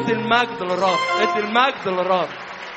ادي المجد للرب ادي المجد للرب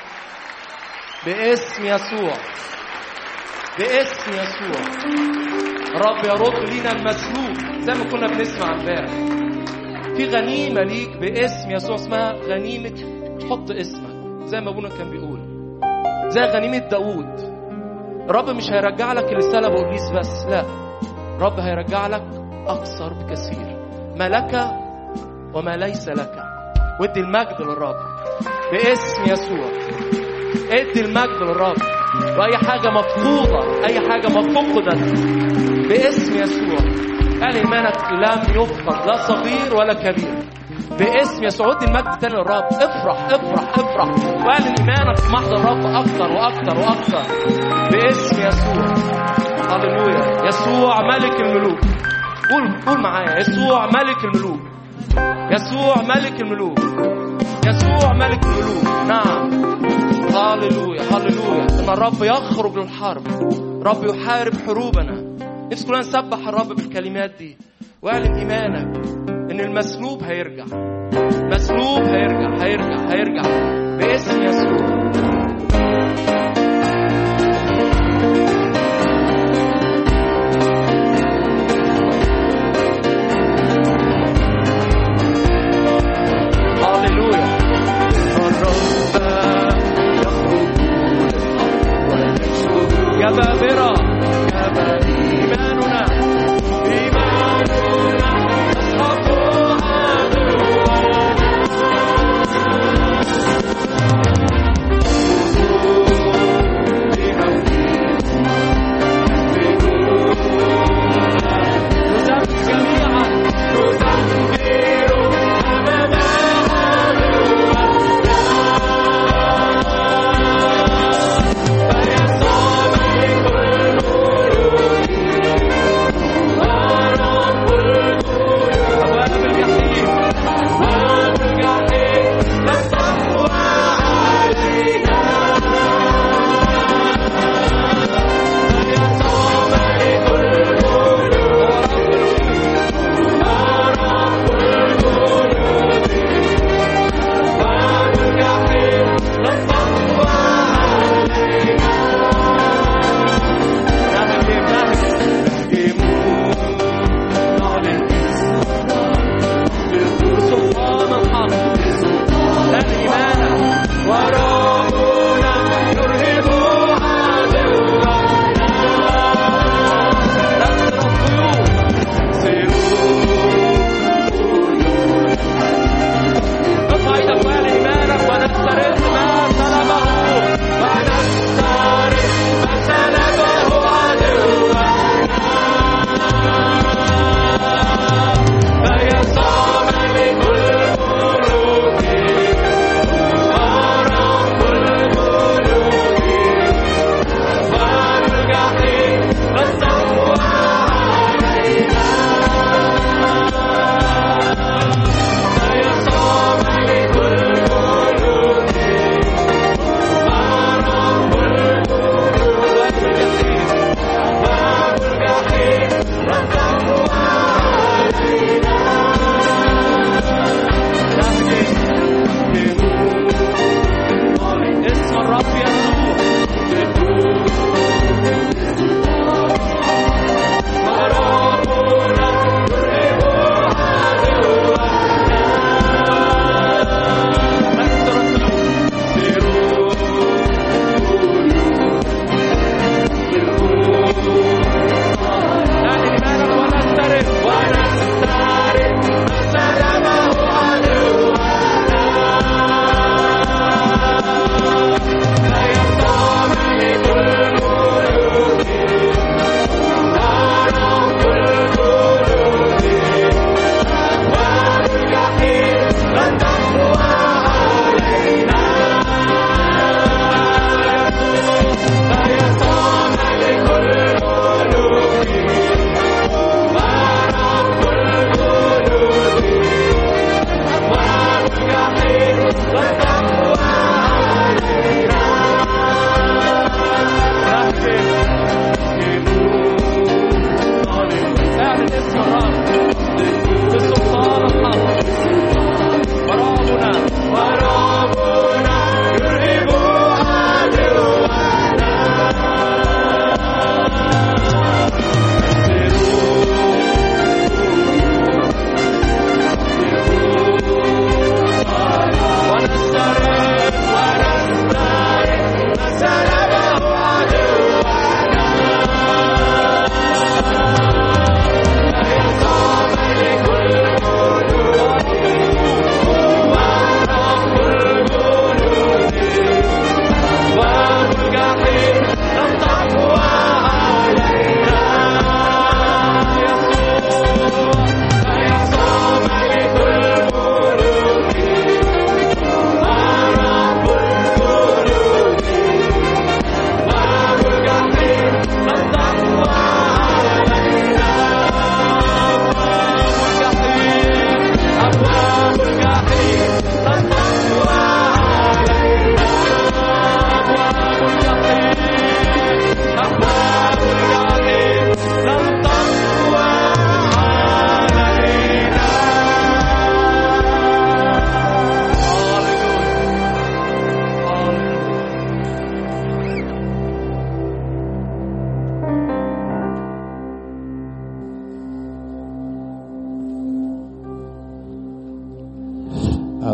باسم يسوع باسم يسوع رب يرد لينا المسلوب زي ما كنا بنسمع امبارح في غنيمة ليك باسم يسوع اسمها غنيمة حط اسمك زي ما ابونا كان بيقول زي غنيمة داوود رب مش هيرجع لك اللي سلبه ابليس بس لا رب هيرجع لك اكثر بكثير ما لك وما ليس لك وادي المجد للرب باسم يسوع ادي المجد للرب واي حاجه مفقوده اي حاجه مفقدت باسم يسوع قال ايمانك لم يفقد لا صغير ولا كبير باسم يسوع ادي المجد تاني للرب افرح افرح افرح واعلن ايمانك في محضر الرب اكتر واكتر واكتر باسم يسوع هللويا يسوع ملك الملوك قول قول معايا يسوع ملك الملوك يسوع ملك الملوك يسوع ملك الملوك نعم هللويا هللويا ان الرب يخرج للحرب رب يحارب حروبنا نفسي كلنا نسبح الرب بالكلمات دي واعلن ايمانك ان المسلوب هيرجع مسلوب هيرجع هيرجع هيرجع باسم يسوع هللويا الرب يخرج جبابرة جبل إيماننا إيماننا نسحق عدونا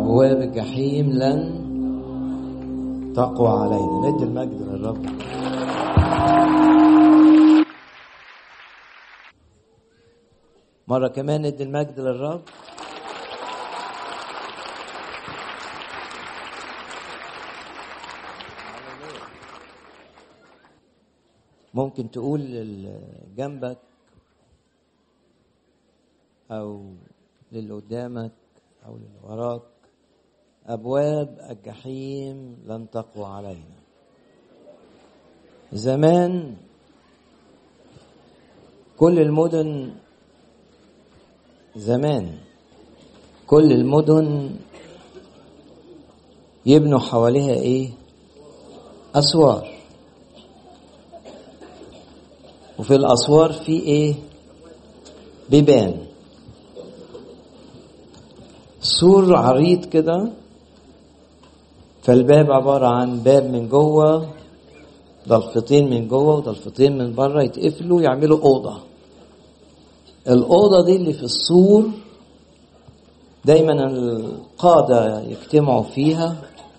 أبواب الجحيم لن تقوى علينا ندي المجد للرب مرة كمان ندي المجد للرب ممكن تقول للي جنبك أو للي قدامك أو للي وراك أبواب الجحيم لن تقوى علينا زمان كل المدن زمان كل المدن يبنوا حواليها ايه اسوار وفي الاسوار في ايه بيبان سور عريض كده فالباب عبارة عن باب من جوه ضلفتين من جوه وضلفتين من بره يتقفلوا يعملوا أوضة الأوضة دي اللي في السور دايما القادة يجتمعوا فيها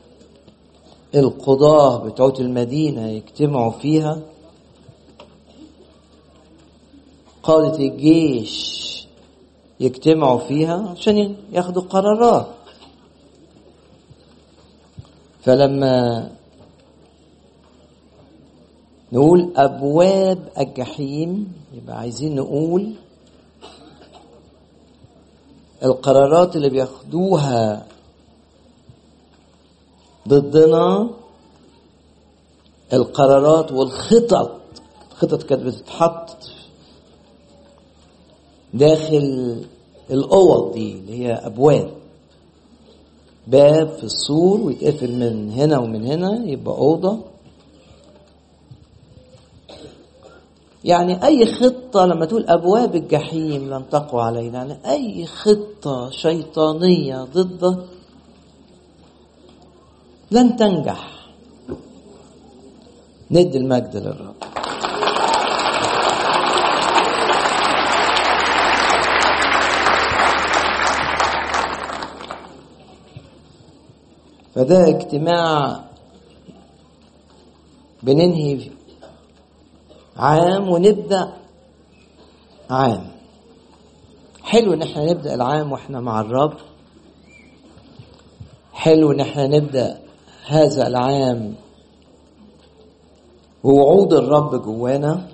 القضاة بتوع المدينة يجتمعوا فيها قادة الجيش يجتمعوا فيها عشان ياخدوا قرارات فلما نقول أبواب الجحيم يبقى عايزين نقول القرارات اللي بياخدوها ضدنا القرارات والخطط الخطط كانت بتتحط داخل الأوض دي اللي هي أبواب باب في السور ويتقفل من هنا ومن هنا يبقى أوضة يعني أي خطة لما تقول أبواب الجحيم لن تقوى علينا يعني أي خطة شيطانية ضده لن تنجح ندي المجد للرب فده اجتماع بننهي عام ونبدا عام حلو ان احنا نبدا العام واحنا مع الرب حلو ان احنا نبدا هذا العام ووعود الرب جوانا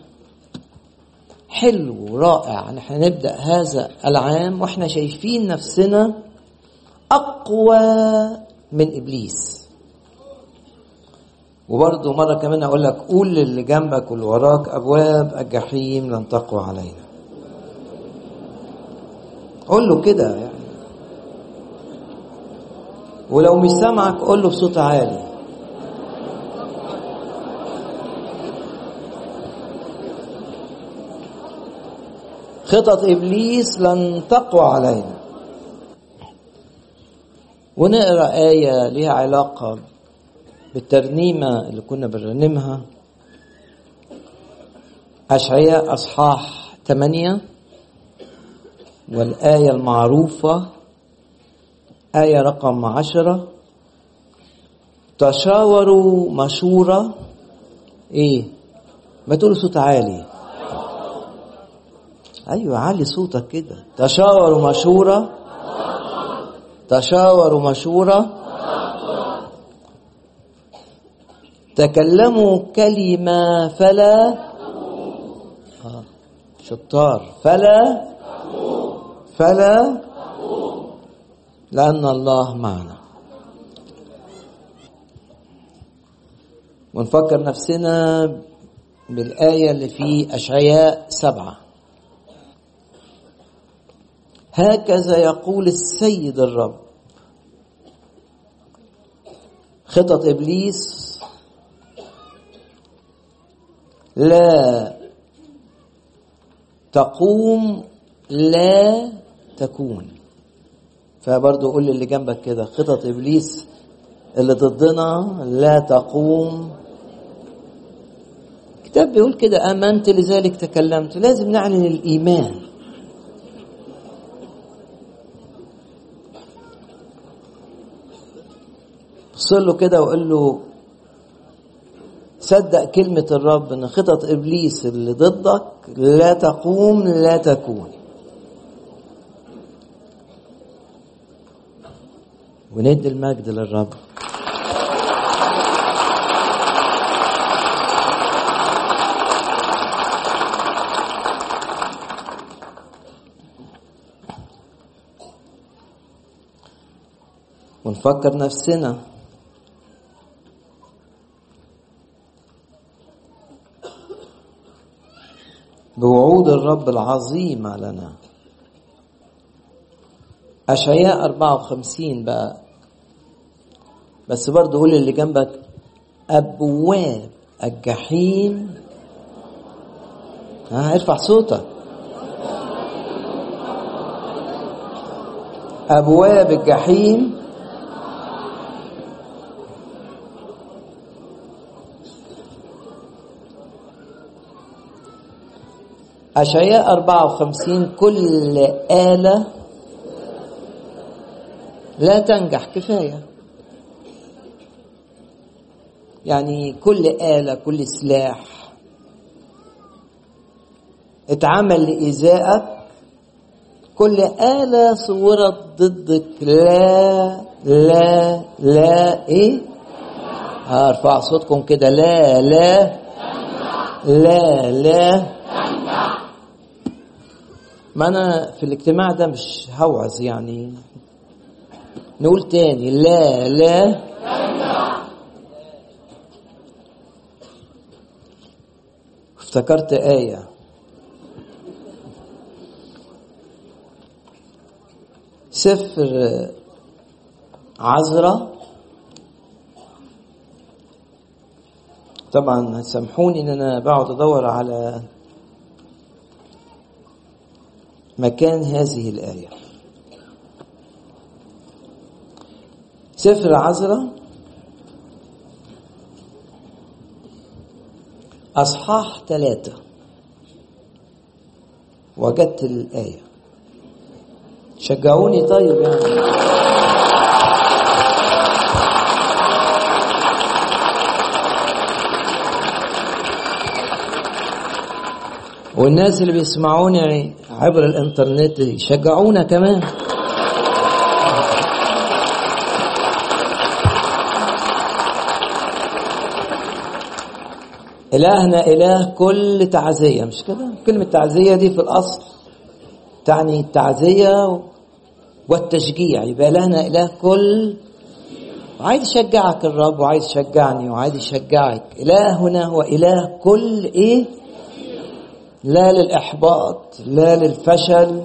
حلو ورائع ان احنا نبدا هذا العام واحنا شايفين نفسنا اقوى من ابليس وبرضه مره كمان اقول لك قول للي جنبك واللي وراك ابواب الجحيم لن تقوى علينا قول له كده يعني ولو مش سامعك قول له بصوت عالي خطط ابليس لن تقوى علينا ونقرا ايه ليها علاقه بالترنيمه اللي كنا بنرنمها اشعياء اصحاح 8 والايه المعروفه ايه رقم عشرة تشاوروا مشوره ايه ما تقولوا صوت عالي ايوه علي صوتك كده تشاوروا مشوره تشاوروا مشورة تكلموا كلمة فلا آه. شطار فلا فلا لأن الله معنا ونفكر نفسنا بالآية اللي في أشعياء سبعة هكذا يقول السيد الرب خطط ابليس لا تقوم لا تكون فبرضه قول اللي جنبك كده خطط ابليس اللي ضدنا لا تقوم الكتاب بيقول كده امنت لذلك تكلمت لازم نعلن الايمان وصل له كده وقال له صدق كلمة الرب ان خطط ابليس اللي ضدك لا تقوم لا تكون وندي المجد للرب ونفكر نفسنا بوعود الرب العظيمة لنا أشعياء 54 بقى بس برضه قول اللي جنبك أبواب الجحيم ها ارفع صوتك أبواب الجحيم أشعياء 54 كل آلة لا تنجح كفاية يعني كل آلة كل سلاح اتعمل لإيذائك كل آلة صورت ضدك لا لا لا إيه هرفع صوتكم كده لا لا لا لا ما أنا في الاجتماع ده مش هوعظ يعني نقول تاني لا لا افتكرت آية سفر عذراء طبعا سامحوني ان انا بقعد ادور على مكان هذه الآية سفر عذراء أصحاح ثلاثة وجدت الآية شجعوني طيب يعني والناس اللي بيسمعوني عبر الانترنت يشجعونا كمان إلهنا إله كل تعزية مش كده؟ كلمة تعزية دي في الأصل تعني التعزية والتشجيع يبقى إلهنا إله كل وعايز يشجعك الرب وعايز يشجعني وعايز يشجعك إلهنا هو إله كل إيه؟ لا للإحباط لا للفشل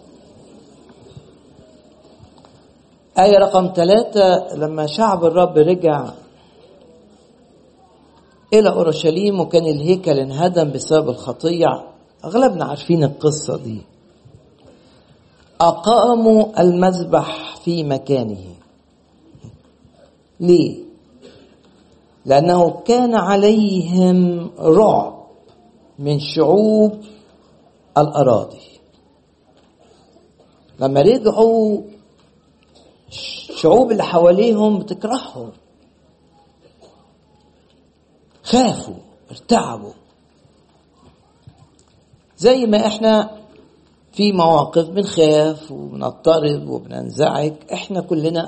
آية رقم ثلاثة لما شعب الرب رجع إلى أورشليم وكان الهيكل انهدم بسبب الخطية أغلبنا عارفين القصة دي أقاموا المذبح في مكانه ليه؟ لأنه كان عليهم رعب من شعوب الأراضي لما رجعوا الشعوب اللي حواليهم بتكرههم خافوا ارتعبوا زي ما احنا في مواقف بنخاف وبنضطرب وبننزعج احنا كلنا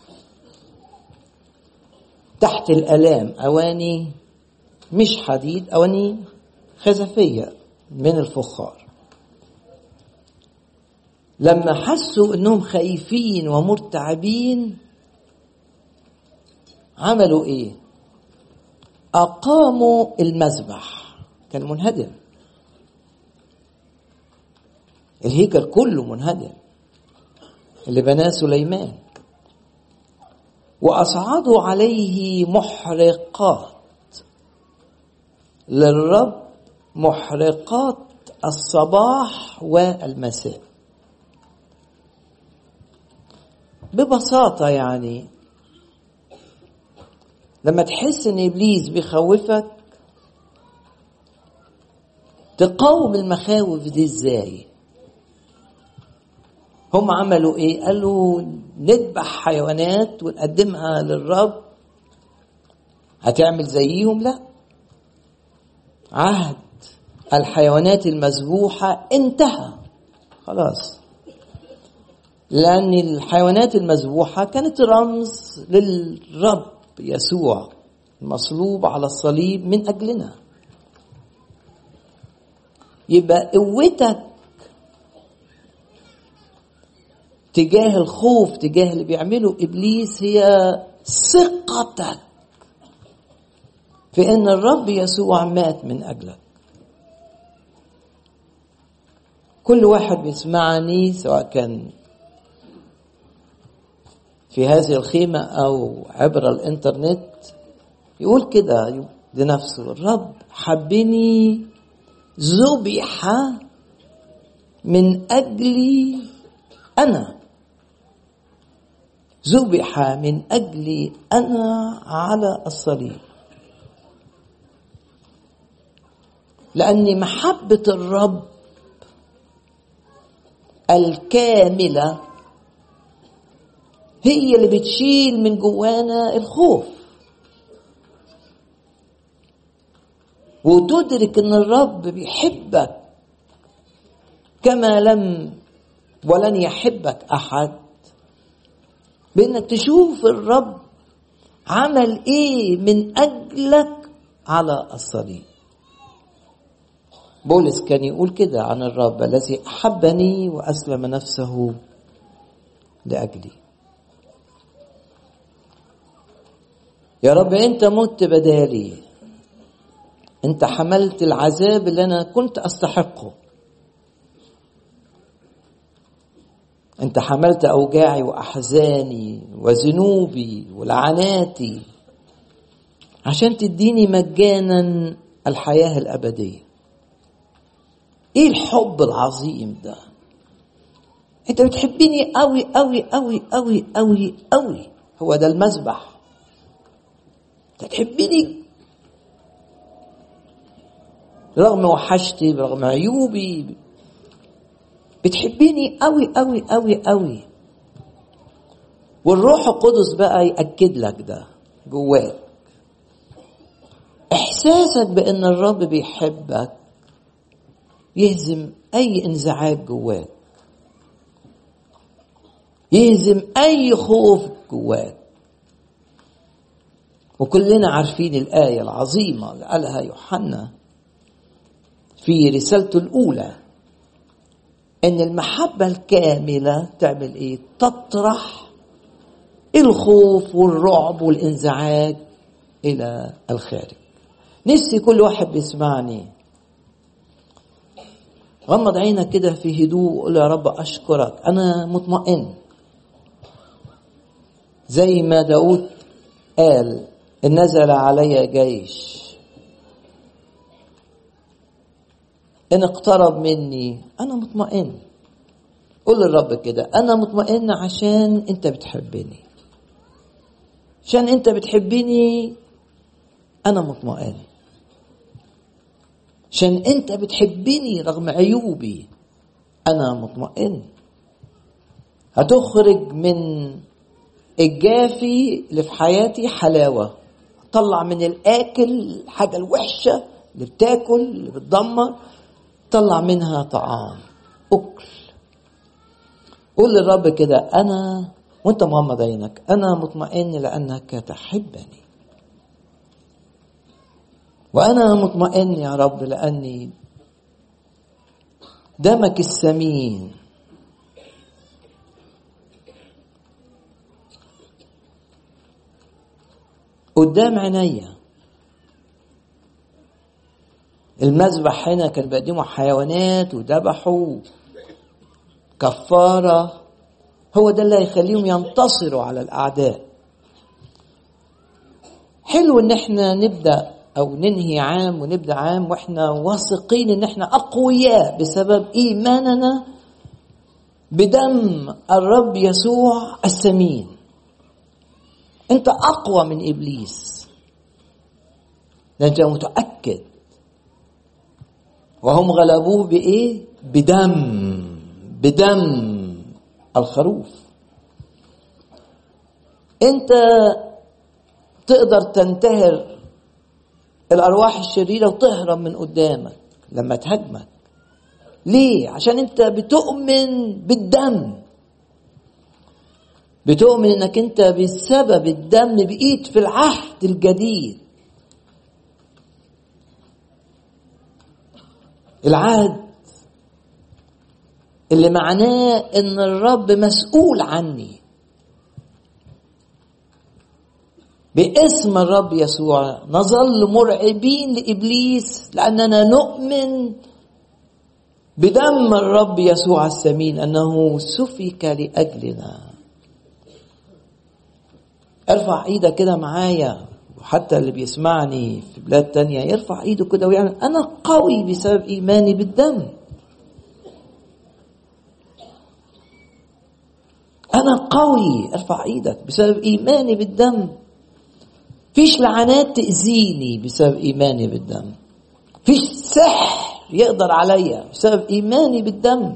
تحت الالام اواني مش حديد اواني خزفيه من الفخار لما حسوا انهم خايفين ومرتعبين عملوا ايه اقاموا المذبح كان منهدم الهيكل كله منهدم اللي بناه سليمان واصعدوا عليه محرقات للرب محرقات الصباح والمساء ببساطة يعني لما تحس ان ابليس بيخوفك تقاوم المخاوف دي ازاي هم عملوا ايه قالوا نذبح حيوانات ونقدمها للرب هتعمل زيهم لا عهد الحيوانات المذبوحة انتهى خلاص لأن الحيوانات المذبوحة كانت رمز للرب يسوع المصلوب على الصليب من أجلنا يبقى قوتك تجاه الخوف تجاه اللي بيعمله ابليس هي ثقتك في ان الرب يسوع مات من اجلك كل واحد بيسمعني سواء كان في هذه الخيمة أو عبر الإنترنت يقول كده لنفسه الرب حبني ذبح من أجلي أنا ذبح من أجلي أنا على الصليب لأن محبة الرب الكاملة هي اللي بتشيل من جوانا الخوف وتدرك ان الرب بيحبك كما لم ولن يحبك احد بانك تشوف الرب عمل ايه من اجلك على الصليب بولس كان يقول كده عن الرب الذي احبني واسلم نفسه لاجلي يا رب انت مت بدالي انت حملت العذاب اللي انا كنت استحقه انت حملت اوجاعي واحزاني وذنوبي ولعناتي عشان تديني مجانا الحياه الابديه ايه الحب العظيم ده انت بتحبني قوي قوي قوي قوي قوي قوي هو ده المذبح انت تحبني رغم وحشتي برغم عيوبي بتحبني قوي قوي قوي قوي والروح القدس بقى يأكد لك ده جواك احساسك بان الرب بيحبك يهزم اي انزعاج جواك يهزم اي خوف جواك وكلنا عارفين الآية العظيمة اللي قالها يوحنا في رسالته الأولى إن المحبة الكاملة تعمل إيه؟ تطرح الخوف والرعب والانزعاج إلى الخارج. نفسي كل واحد بيسمعني غمض عينك كده في هدوء وقول يا رب أشكرك أنا مطمئن زي ما داود قال إن نزل علي جيش إن اقترب مني أنا مطمئن قول للرب كده أنا مطمئن عشان أنت بتحبني عشان أنت بتحبني أنا مطمئن عشان أنت بتحبني رغم عيوبي أنا مطمئن هتخرج من الجافي اللي في حياتي حلاوة طلع من الآكل الحاجة الوحشة اللي بتاكل اللي بتدمر طلع منها طعام أكل قول للرب كده أنا وأنت مغمض عينك أنا مطمئن لأنك تحبني وأنا مطمئن يا رب لأني دمك الثمين قدام عينيا المذبح هنا كان بيقدموا حيوانات وذبحوا كفارة هو ده اللي هيخليهم ينتصروا على الأعداء حلو ان احنا نبدأ او ننهي عام ونبدأ عام واحنا واثقين ان احنا اقوياء بسبب ايماننا بدم الرب يسوع الثمين انت اقوى من ابليس ده انت متاكد وهم غلبوه بايه بدم بدم الخروف انت تقدر تنتهر الارواح الشريره وتهرب من قدامك لما تهاجمك ليه عشان انت بتؤمن بالدم بتؤمن انك انت بسبب الدم بقيت في العهد الجديد العهد اللي معناه ان الرب مسؤول عني باسم الرب يسوع نظل مرعبين لابليس لاننا نؤمن بدم الرب يسوع الثمين انه سفك لاجلنا ارفع ايدك كده معايا وحتى اللي بيسمعني في بلاد تانية يرفع ايده كده ويعمل انا قوي بسبب ايماني بالدم انا قوي ارفع ايدك بسبب ايماني بالدم فيش لعنات تأذيني بسبب ايماني بالدم فيش سحر يقدر عليا بسبب ايماني بالدم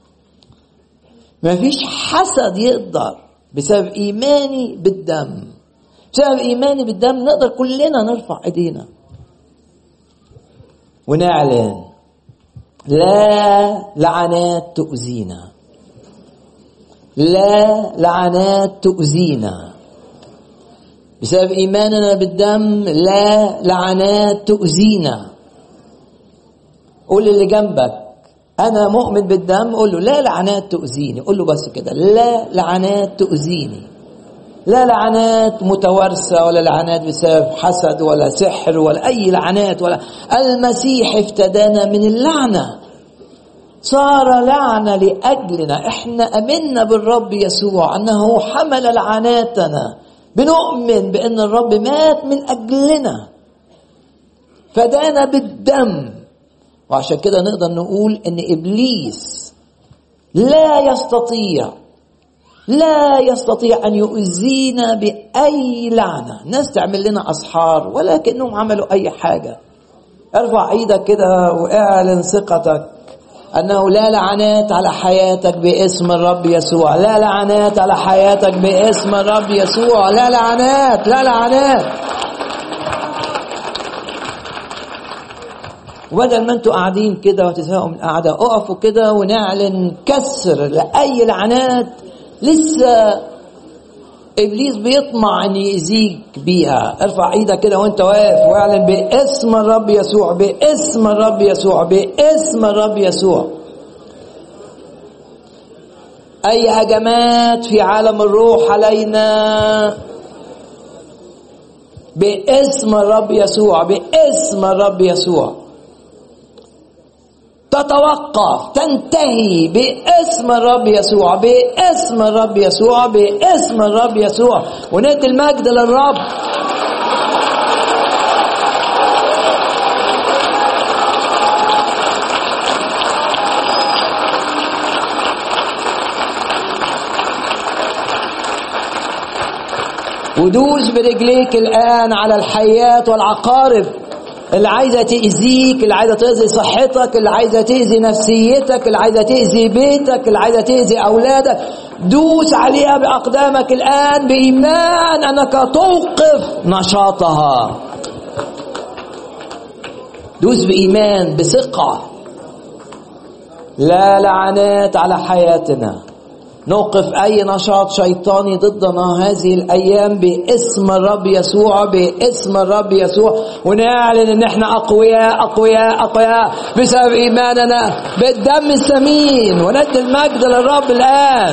ما فيش حسد يقدر بسبب ايماني بالدم بسبب ايماني بالدم نقدر كلنا نرفع ايدينا ونعلن لا لعنات تؤذينا لا لعنات تؤذينا بسبب ايماننا بالدم لا لعنات تؤذينا قول للي جنبك انا مؤمن بالدم قول له لا لعنات تؤذيني قول له بس كده لا لعنات تؤذيني لا لعنات متوارثة ولا لعنات بسبب حسد ولا سحر ولا أي لعنات ولا المسيح افتدانا من اللعنة صار لعنة لأجلنا احنا أمنا بالرب يسوع أنه حمل لعناتنا بنؤمن بأن الرب مات من أجلنا فدانا بالدم وعشان كده نقدر نقول ان ابليس لا يستطيع لا يستطيع ان يؤذينا باي لعنه ناس تعمل لنا اسحار ولكنهم عملوا اي حاجه ارفع ايدك كده واعلن ثقتك انه لا لعنات على حياتك باسم الرب يسوع لا لعنات على حياتك باسم الرب يسوع لا لعنات لا لعنات وبدل ما انتوا قاعدين كده وتزهقوا من القعده اقفوا كده ونعلن كسر لاي لعنات لسه ابليس بيطمع ان يأذيك بيها ارفع ايدك كده وانت واقف واعلن باسم الرب يسوع باسم الرب يسوع باسم الرب يسوع اي هجمات في عالم الروح علينا باسم الرب يسوع باسم الرب يسوع تتوقف تنتهي باسم الرب يسوع باسم الرب يسوع باسم الرب يسوع وندي المجد للرب ودوس برجليك الآن على الحيات والعقارب اللي عايزة تأذيك اللي عايزة تأذي صحتك اللي عايزة تأذي نفسيتك اللي عايزة تأذي بيتك اللي عايزة تأذي أولادك دوس عليها بأقدامك الآن بإيمان أنك توقف نشاطها دوس بإيمان بثقة لا لعنات على حياتنا نوقف أي نشاط شيطاني ضدنا هذه الأيام باسم الرب يسوع باسم الرب يسوع ونعلن إن إحنا أقوياء أقوياء أقوياء بسبب إيماننا بالدم الثمين وندي المجد للرب الآن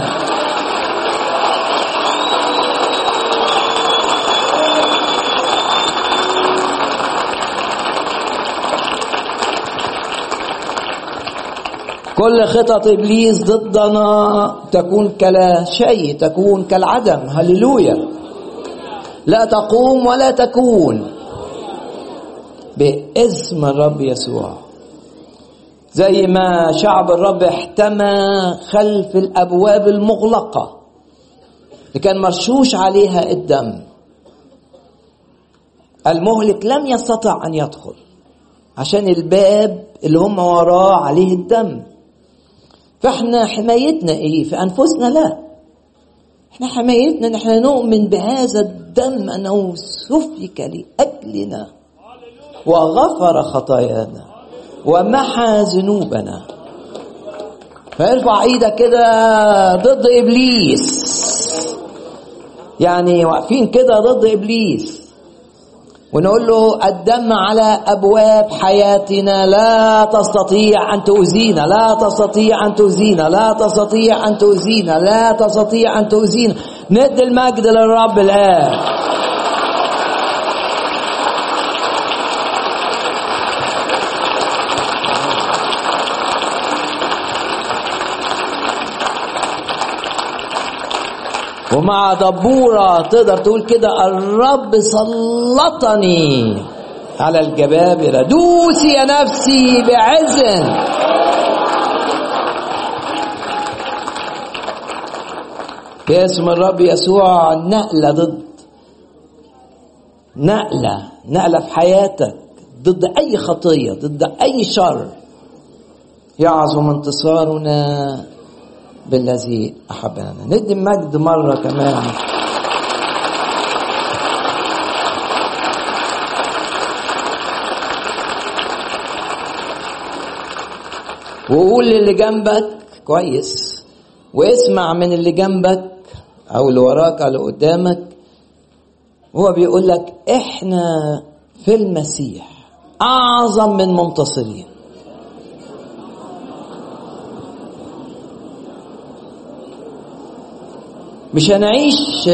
كل خطط ابليس ضدنا تكون كلا شيء تكون كالعدم هللويا لا تقوم ولا تكون باسم الرب يسوع زي ما شعب الرب احتمى خلف الابواب المغلقه اللي كان مرشوش عليها الدم المهلك لم يستطع ان يدخل عشان الباب اللي هم وراه عليه الدم فاحنا حمايتنا ايه في انفسنا لا احنا حمايتنا ان احنا نؤمن بهذا الدم انه سفك لاجلنا وغفر خطايانا ومحى ذنوبنا فارفع ايدك كده ضد ابليس يعني واقفين كده ضد ابليس ونقول له الدم على ابواب حياتنا لا تستطيع ان تؤذينا لا تستطيع ان تؤذينا لا تستطيع ان تؤذينا لا تستطيع ان تؤذينا ند المجد للرب الان ومع دبورة تقدر تقول كده الرب سلطني على الجبابرة دوسي يا نفسي بعز باسم الرب يسوع نقلة ضد نقلة نقلة في حياتك ضد أي خطية ضد أي شر يعظم انتصارنا بالذي أحبنا ندي مجد مرة كمان وقول للي جنبك كويس واسمع من اللي جنبك او اللي وراك او اللي قدامك هو بيقول لك احنا في المسيح اعظم من منتصرين مش هنعيش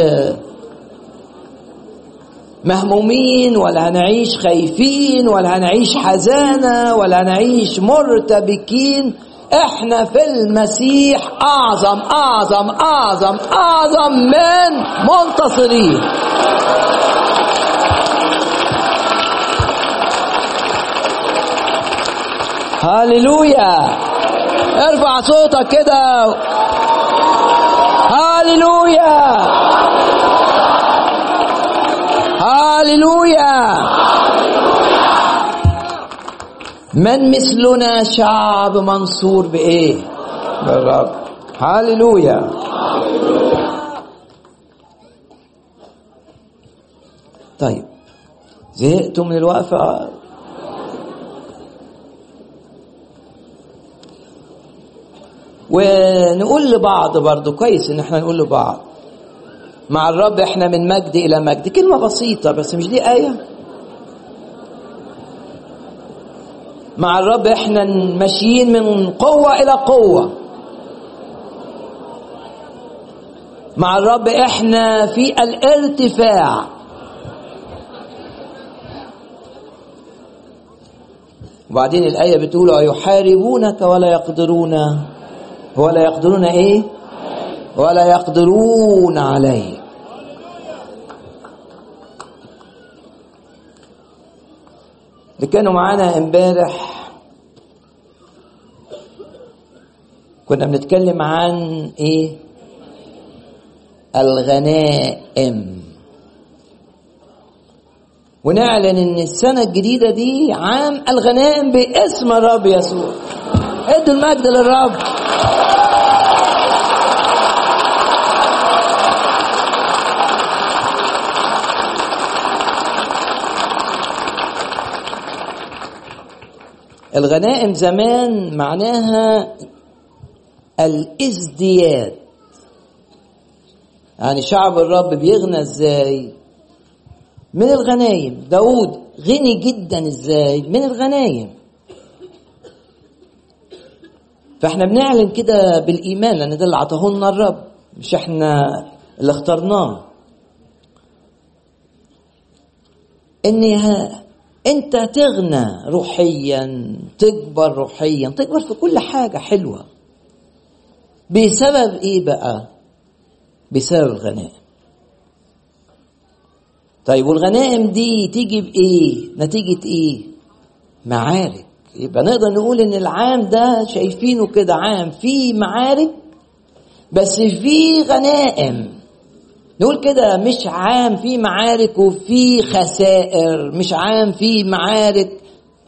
مهمومين ولا هنعيش خايفين ولا هنعيش حزانة ولا هنعيش مرتبكين احنا في المسيح اعظم اعظم اعظم اعظم من منتصرين هاليلويا ارفع صوتك كده هاليلويا هاليلويا من مثلنا شعب منصور بايه بالرب هاليلويا طيب زهقتوا من الوقفه ونقول لبعض برضو كويس ان احنا نقول لبعض مع الرب احنا من مجد الى مجد كلمه بسيطه بس مش دي ايه مع الرب احنا ماشيين من قوه الى قوه مع الرب احنا في الارتفاع وبعدين الآية بتقول يحاربونك ولا يقدرون ولا يقدرون ايه ولا يقدرون عليه اللي كانوا معانا امبارح كنا بنتكلم عن ايه الغنائم ونعلن ان السنة الجديدة دي عام الغنائم باسم الرب يسوع ادوا المجد للرب الغنائم زمان معناها الازدياد يعني شعب الرب بيغنى ازاي من الغنايم داود غني جدا ازاي من الغنايم فاحنا بنعلن كده بالايمان لان ده اللي عطاه لنا الرب مش احنا اللي اخترناه ان انت تغنى روحيا تكبر روحيا تكبر في كل حاجة حلوة بسبب ايه بقى بسبب الغنائم طيب والغنائم دي تيجي بايه نتيجة ايه معارك يبقى نقدر نقول ان العام ده شايفينه كده عام فيه معارك بس فيه غنائم نقول كده مش عام فيه معارك وفيه خسائر مش عام فيه معارك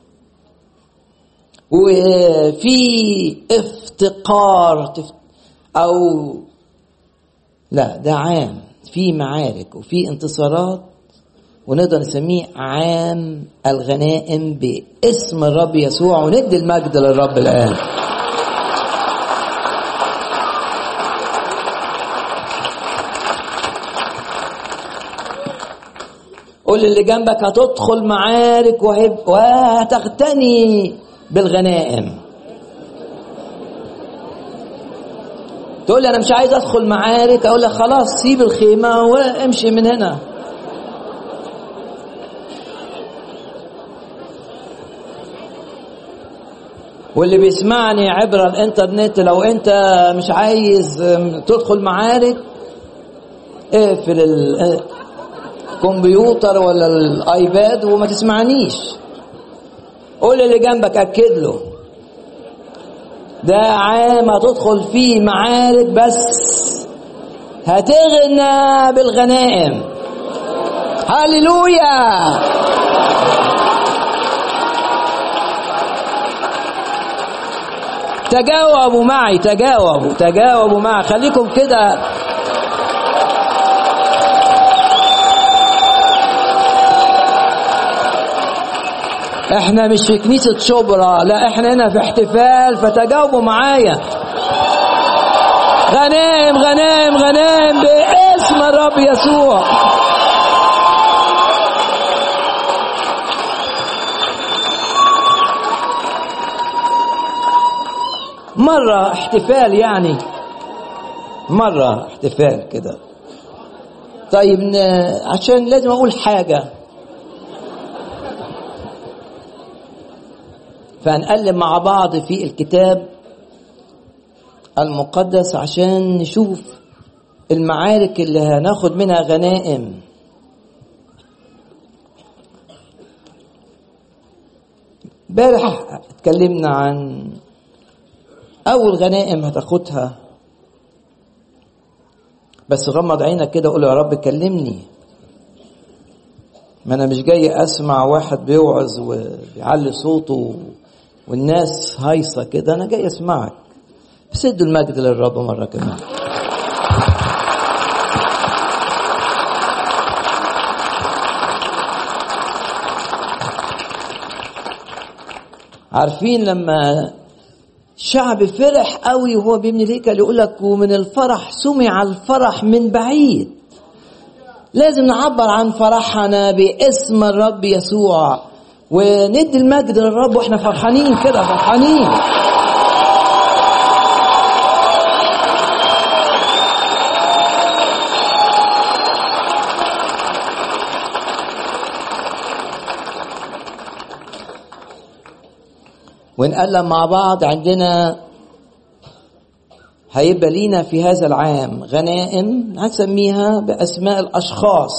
وفي افتقار او لا ده عام في معارك وفي انتصارات ونقدر نسميه عام الغنائم باسم الرب يسوع وندي المجد للرب الآن قول اللي جنبك هتدخل معارك وهب- وهتغتني بالغنائم تقول لي انا مش عايز ادخل معارك اقول لك خلاص سيب الخيمه وامشي من هنا واللي بيسمعني عبر الانترنت لو انت مش عايز تدخل معارك اقفل ال- الكمبيوتر ولا الايباد وما تسمعنيش قول اللي جنبك اكد له ده عام هتدخل فيه معارك بس هتغنى بالغنائم هللويا تجاوبوا معي تجاوبوا تجاوبوا معي خليكم كده احنا مش في كنيسة شبرا لا احنا هنا في احتفال فتجاوبوا معايا غنائم غنائم غنائم باسم الرب يسوع مرة احتفال يعني مرة احتفال كده طيب ن- عشان لازم اقول حاجة فهنقلب مع بعض في الكتاب المقدس عشان نشوف المعارك اللي هناخد منها غنائم امبارح اتكلمنا عن اول غنائم هتاخدها بس غمض عينك كده قول يا رب كلمني ما انا مش جاي اسمع واحد بيوعظ وبيعلي صوته والناس هايصه كده انا جاي اسمعك بس ادوا المجد للرب مره كمان عارفين لما شعب فرح قوي وهو بيبني الهيكل يقول لك ومن الفرح سمع الفرح من بعيد لازم نعبر عن فرحنا باسم الرب يسوع وندي المجد للرب واحنا فرحانين كده فرحانين ونقلب مع بعض عندنا هيبقى لينا في هذا العام غنائم هنسميها بأسماء الأشخاص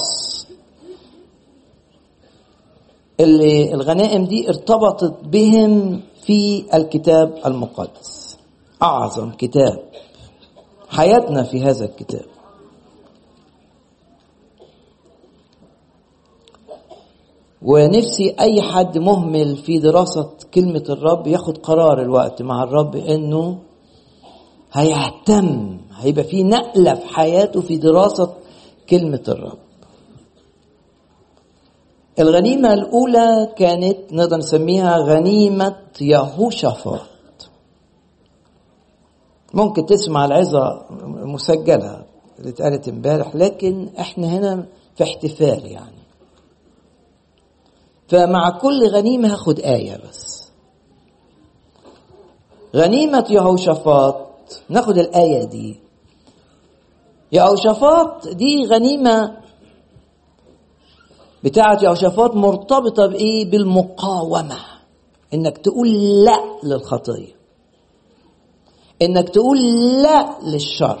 اللي الغنائم دي ارتبطت بهم في الكتاب المقدس أعظم كتاب حياتنا في هذا الكتاب ونفسي أي حد مهمل في دراسة كلمة الرب ياخد قرار الوقت مع الرب إنه هيهتم هيبقى في نقلة في حياته في دراسة كلمة الرب الغنيمة الأولى كانت نقدر نسميها غنيمة يهوشافاط ممكن تسمع العظة مسجلة اللي اتقالت امبارح لكن احنا هنا في احتفال يعني فمع كل غنيمة هاخد آية بس غنيمة يهوشافاط ناخد الآية دي يهوشافاط دي غنيمة بتاعة يهوشافاط مرتبطة بإيه؟ بالمقاومة إنك تقول لا للخطية إنك تقول لا للشر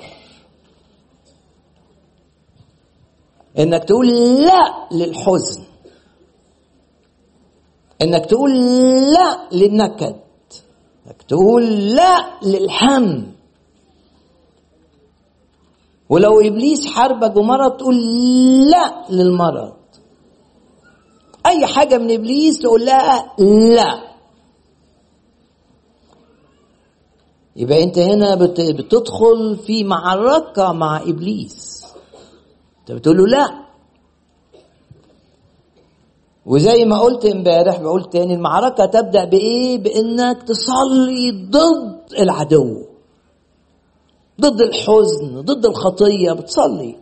إنك تقول لا للحزن إنك تقول لا للنكد إنك تقول لا للهم ولو إبليس حاربك بمرض تقول لا للمرض اي حاجه من ابليس تقول لها لا يبقى انت هنا بت- بتدخل في معركه مع ابليس انت بتقول له لا وزي ما قلت امبارح بقول تاني المعركة تبدأ بإيه؟ بإنك تصلي ضد العدو ضد الحزن ضد الخطية بتصلي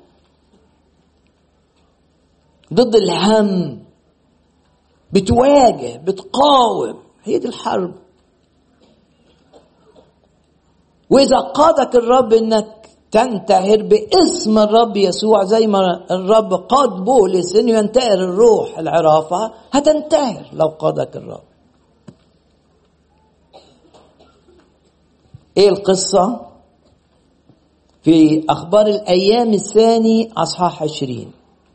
ضد الهم بتواجه بتقاوم هي دي الحرب وإذا قادك الرب إنك تنتهر باسم الرب يسوع زي ما الرب قاد بولس انه ينتهر الروح العرافه هتنتهر لو قادك الرب ايه القصه في اخبار الايام الثاني اصحاح عشرين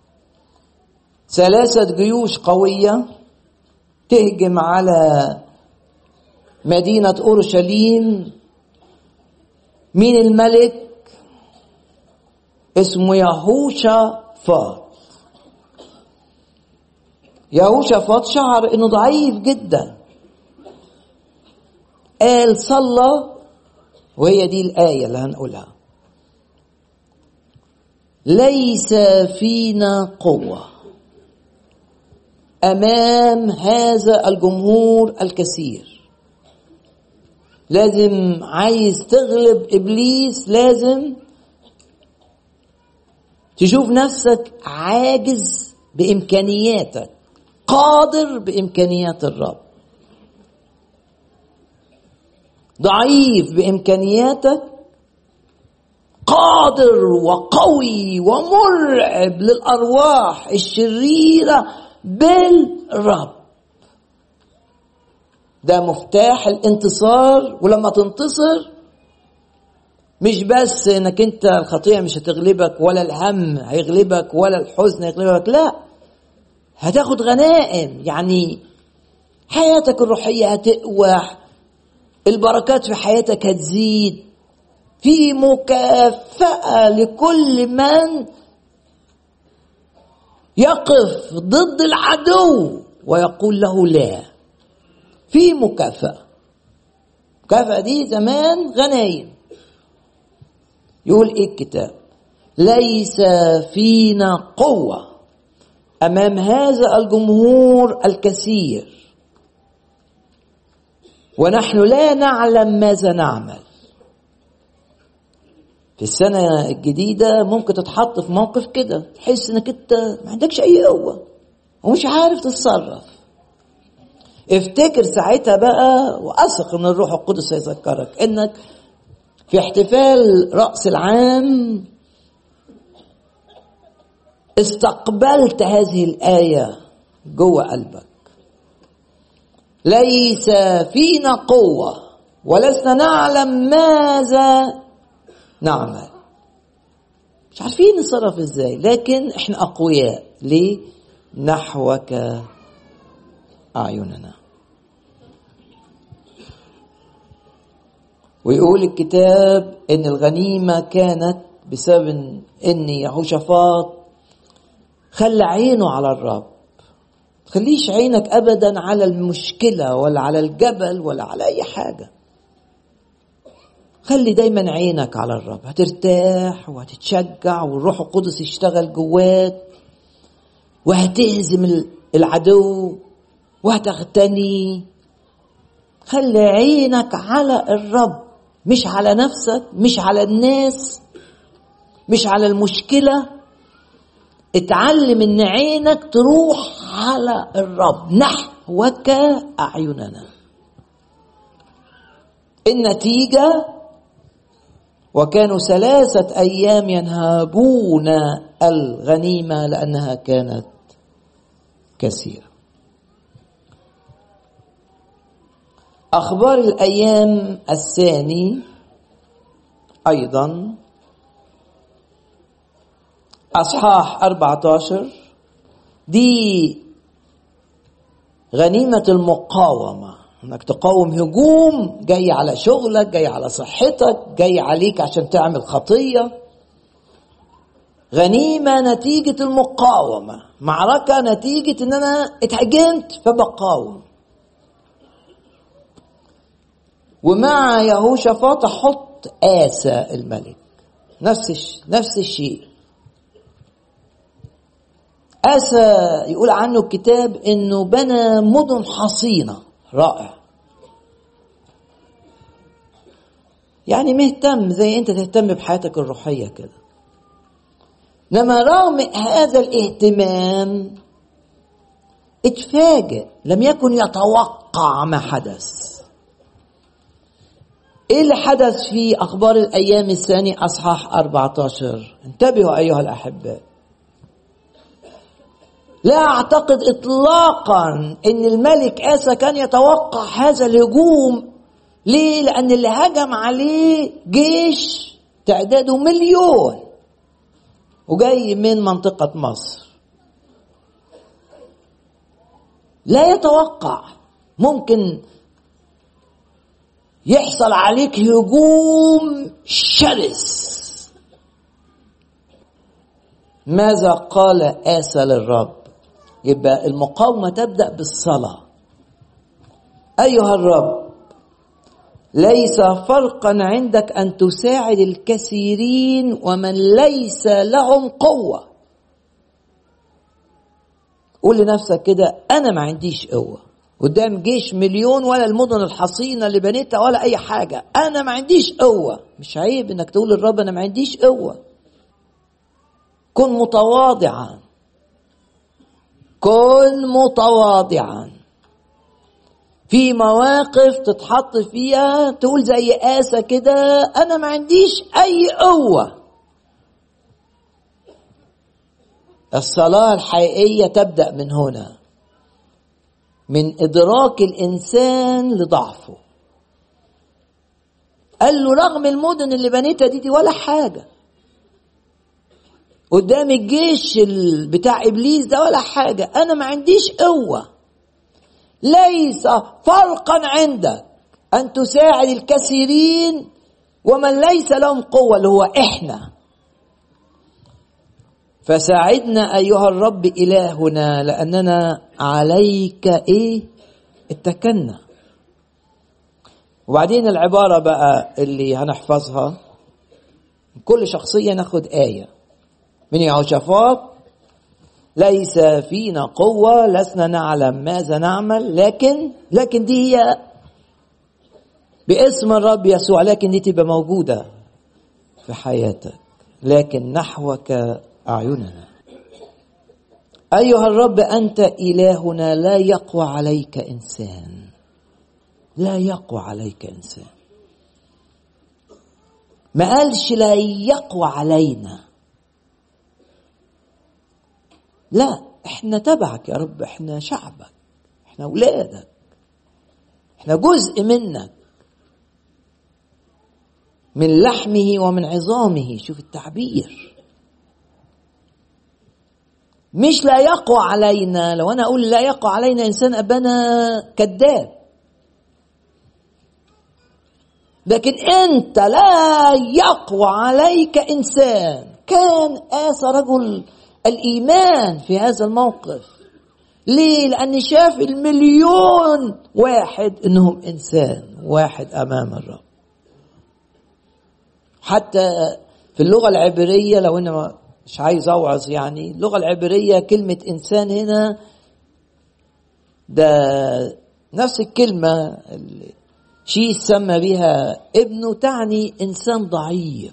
ثلاثه جيوش قويه تهجم على مدينه اورشليم مين الملك اسمه يهوشا فاط يهوشا فاط شعر انه ضعيف جدا قال صلى وهي دي الآية اللي هنقولها ليس فينا قوة أمام هذا الجمهور الكثير لازم عايز تغلب إبليس لازم تشوف نفسك عاجز بامكانياتك قادر بامكانيات الرب ضعيف بامكانياتك قادر وقوي ومرعب للارواح الشريره بالرب ده مفتاح الانتصار ولما تنتصر مش بس انك انت الخطيئه مش هتغلبك ولا الهم هيغلبك ولا الحزن هيغلبك لا هتاخد غنائم يعني حياتك الروحيه هتقوى البركات في حياتك هتزيد في مكافاه لكل من يقف ضد العدو ويقول له لا في مكافاه المكافاه دي زمان غنايم يقول ايه الكتاب ليس فينا قوه امام هذا الجمهور الكثير ونحن لا نعلم ماذا نعمل في السنة الجديدة ممكن تتحط في موقف كده تحس انك انت ما عندكش اي قوة ومش عارف تتصرف افتكر ساعتها بقى واثق ان الروح القدس هيذكرك انك في احتفال رأس العام استقبلت هذه الآية جوه قلبك ليس فينا قوة ولسنا نعلم ماذا نعمل مش عارفين نتصرف ازاي لكن احنا اقوياء ليه نحوك اعيننا ويقول الكتاب ان الغنيمه كانت بسبب ان يهوشافاط خلى عينه على الرب تخليش عينك ابدا على المشكله ولا على الجبل ولا على اي حاجه خلي دايما عينك على الرب هترتاح وهتتشجع والروح القدس يشتغل جواك وهتهزم العدو وهتغتني خلي عينك على الرب مش على نفسك مش على الناس مش على المشكله اتعلم ان عينك تروح على الرب نحوك اعيننا النتيجه وكانوا ثلاثه ايام ينهبون الغنيمه لانها كانت كثيره أخبار الأيام الثاني أيضا أصحاح 14 دي غنيمة المقاومة انك تقاوم هجوم جاي على شغلك جاي على صحتك جاي عليك عشان تعمل خطية غنيمة نتيجة المقاومة معركة نتيجة ان انا اتهجمت فبقاوم ومع يهوشافاط احط آسى الملك نفس نفس الشيء آسى يقول عنه الكتاب انه بنى مدن حصينة رائع يعني مهتم زي انت تهتم بحياتك الروحية كده انما رغم هذا الاهتمام اتفاجئ لم يكن يتوقع ما حدث ايه اللي حدث في اخبار الايام الثاني اصحاح 14 انتبهوا ايها الاحباء لا اعتقد اطلاقا ان الملك اسى كان يتوقع هذا الهجوم ليه لان اللي هجم عليه جيش تعداده مليون وجاي من منطقه مصر لا يتوقع ممكن يحصل عليك هجوم شرس ماذا قال آسى للرب يبقى المقاومة تبدأ بالصلاة أيها الرب ليس فرقا عندك أن تساعد الكثيرين ومن ليس لهم قوة قول لنفسك كده أنا ما عنديش قوة قدام جيش مليون ولا المدن الحصينة اللي بنيتها ولا أي حاجة أنا ما عنديش قوة مش عيب إنك تقول للرب أنا ما عنديش قوة كن متواضعا كن متواضعا في مواقف تتحط فيها تقول زي آسى كده أنا ما عنديش أي قوة الصلاة الحقيقية تبدأ من هنا من إدراك الإنسان لضعفه قال له رغم المدن اللي بنيتها دي, دي ولا حاجة قدام الجيش بتاع إبليس ده ولا حاجة أنا ما عنديش قوة ليس فرقا عندك أن تساعد الكثيرين ومن ليس لهم قوة اللي هو إحنا فساعدنا أيها الرب إلهنا لأننا عليك إيه اتكلنا وبعدين العبارة بقى اللي هنحفظها كل شخصية ناخد آية من يهوشافاط ليس فينا قوة لسنا نعلم ماذا نعمل لكن لكن دي هي باسم الرب يسوع لكن دي تبقى موجودة في حياتك لكن نحوك أعيننا أيها الرب أنت إلهنا لا يقوى عليك إنسان لا يقوى عليك إنسان ما قالش لا يقوى علينا لا احنا تبعك يا رب احنا شعبك احنا اولادك احنا جزء منك من لحمه ومن عظامه شوف التعبير مش لا يقوى علينا لو انا اقول لا يقوى علينا انسان ابقى انا كذاب لكن انت لا يقوى عليك انسان كان آسى رجل الايمان في هذا الموقف ليه لان شاف المليون واحد انهم انسان واحد امام الرب حتى في اللغه العبريه لو انا مش عايز اوعظ يعني اللغه العبريه كلمه انسان هنا ده نفس الكلمه اللي شيء سمى بها ابنه تعني انسان ضعيف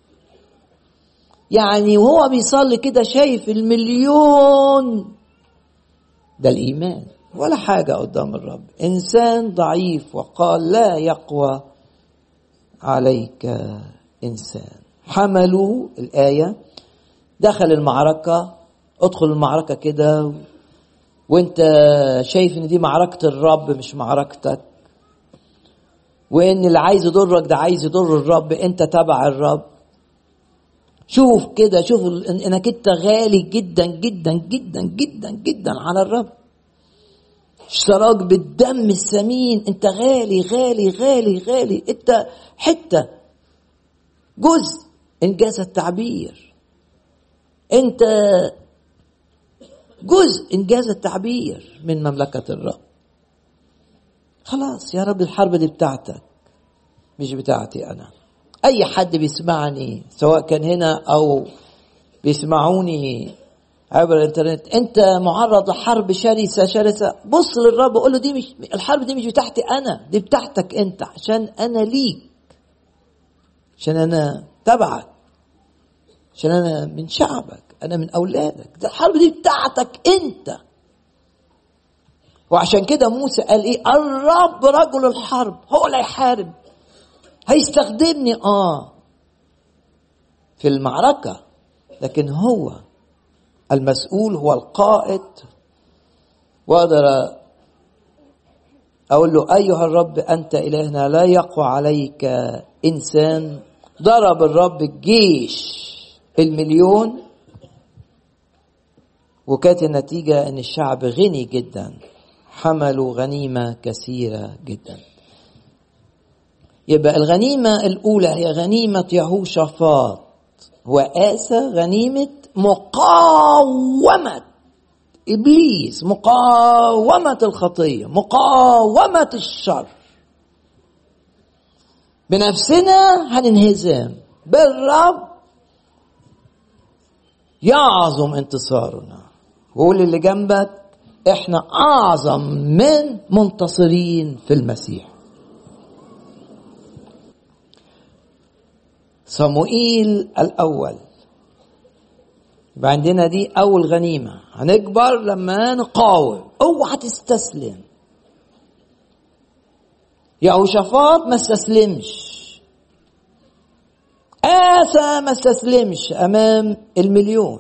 يعني وهو بيصلي كده شايف المليون ده الايمان ولا حاجه قدام الرب انسان ضعيف وقال لا يقوى عليك انسان حملوا الايه دخل المعركه ادخل المعركه كده وانت شايف ان دي معركه الرب مش معركتك وان اللي عايز يضرك ده عايز يضر الرب انت تبع الرب شوف كده شوف انك انت غالي جدا جدا جدا جدا جدا على الرب اشتراك بالدم الثمين انت غالي غالي غالي غالي انت حته جزء انجاز التعبير انت جزء انجاز التعبير من مملكه الرب خلاص يا رب الحرب دي بتاعتك مش بتاعتي انا اي حد بيسمعني سواء كان هنا او بيسمعوني عبر الانترنت انت معرض لحرب شرسه شرسه بص للرب وقول له دي مش الحرب دي مش بتاعتي انا دي بتاعتك انت عشان انا ليك عشان انا تبعك عشان انا من شعبك انا من اولادك ده الحرب دي بتاعتك انت وعشان كده موسى قال ايه الرب رجل الحرب هو اللي هيحارب هيستخدمني اه في المعركه لكن هو المسؤول هو القائد واقدر اقول له ايها الرب انت الهنا لا يقوى عليك انسان ضرب الرب الجيش المليون وكانت النتيجه ان الشعب غني جدا حملوا غنيمه كثيره جدا يبقى الغنيمه الاولى هي غنيمه يهوشافاط وآسى غنيمة مقاومة إبليس مقاومة الخطية مقاومة الشر بنفسنا هننهزم بالرب يعظم انتصارنا وقول اللي جنبك احنا اعظم من منتصرين في المسيح صموئيل الأول يبقى عندنا دي أول غنيمة هنكبر لما نقاوم اوعى تستسلم يهوشافاط ما استسلمش آسى ما استسلمش أمام المليون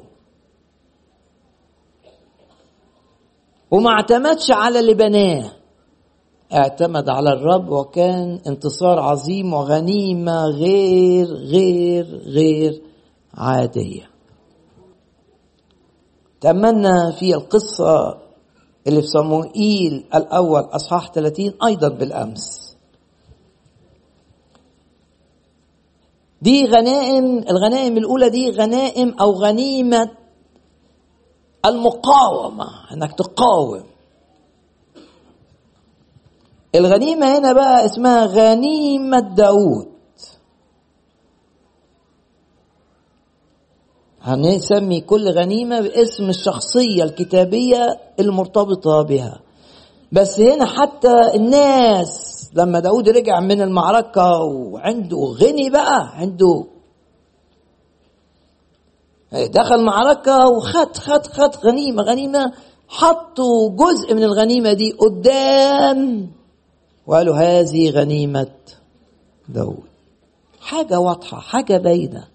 وما اعتمدش على اللي بناه اعتمد على الرب وكان انتصار عظيم وغنيمة غير غير غير عادية تأملنا في القصة اللي في صموئيل الأول أصحاح 30 أيضا بالأمس دي غنائم الغنائم الأولى دي غنائم أو غنيمة المقاومة إنك تقاوم الغنيمة هنا بقى اسمها غنيمة داود هنسمي كل غنيمة باسم الشخصية الكتابية المرتبطة بها بس هنا حتى الناس لما داود رجع من المعركة وعنده غني بقى عنده دخل معركة وخد خد خد غنيمة غنيمة حطوا جزء من الغنيمة دي قدام وقالوا هذه غنيمة داود حاجة واضحة حاجة باينة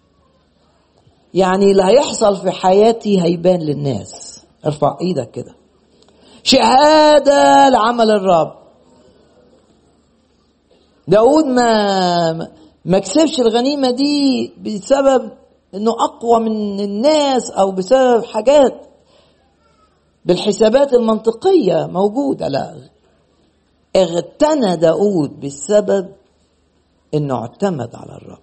يعني اللي هيحصل في حياتي هيبان للناس ارفع ايدك كده شهادة لعمل الرب داود ما ما كسبش الغنيمة دي بسبب انه اقوى من الناس او بسبب حاجات بالحسابات المنطقية موجودة لا اغتنى داود بسبب انه اعتمد على الرب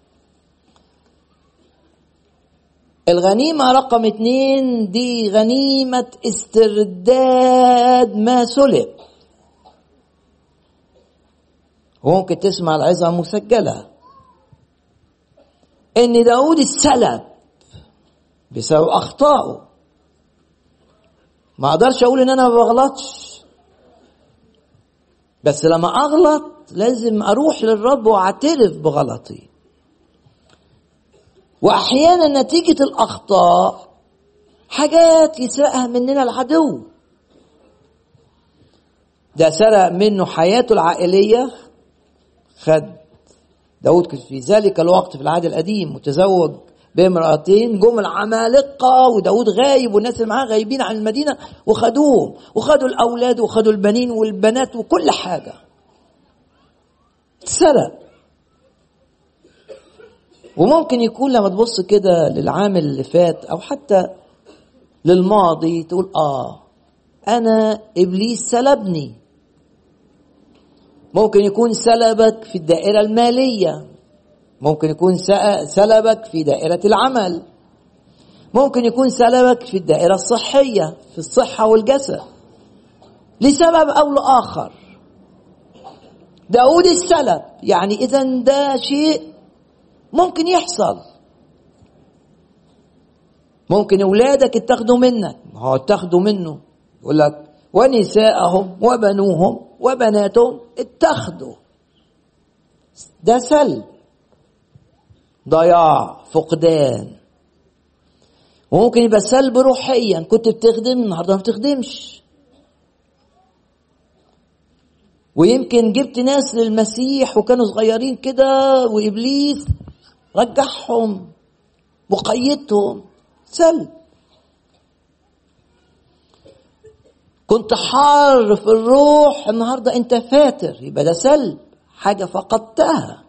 الغنيمة رقم اتنين دي غنيمة استرداد ما سلب وممكن تسمع العظة مسجلة ان داود السلب بسبب اخطائه ما اقدرش اقول ان انا ما بغلطش بس لما اغلط لازم اروح للرب واعترف بغلطي واحيانا نتيجه الاخطاء حاجات يسرقها مننا العدو ده سرق منه حياته العائليه خد داود في ذلك الوقت في العهد القديم متزوج بامرأتين جم العمالقة وداود غايب والناس اللي معاه غايبين عن المدينة وخدوهم وخدوا الأولاد وخدوا البنين والبنات وكل حاجة سرق وممكن يكون لما تبص كده للعام اللي فات أو حتى للماضي تقول آه أنا إبليس سلبني ممكن يكون سلبك في الدائرة المالية ممكن يكون سلبك في دائرة العمل ممكن يكون سلبك في الدائرة الصحية في الصحة والجسد لسبب أو لآخر داود السلب يعني إذا ده شيء ممكن يحصل ممكن اولادك اتخذوا منك ما هو اتخذوا منه يقول لك ونساءهم وبنوهم وبناتهم اتخذوا ده سلب ضياع فقدان وممكن يبقى سلب روحيا كنت بتخدم النهارده ما بتخدمش ويمكن جبت ناس للمسيح وكانوا صغيرين كده وابليس رجعهم وقيدهم سلب كنت حار في الروح النهارده انت فاتر يبقى ده سلب حاجه فقدتها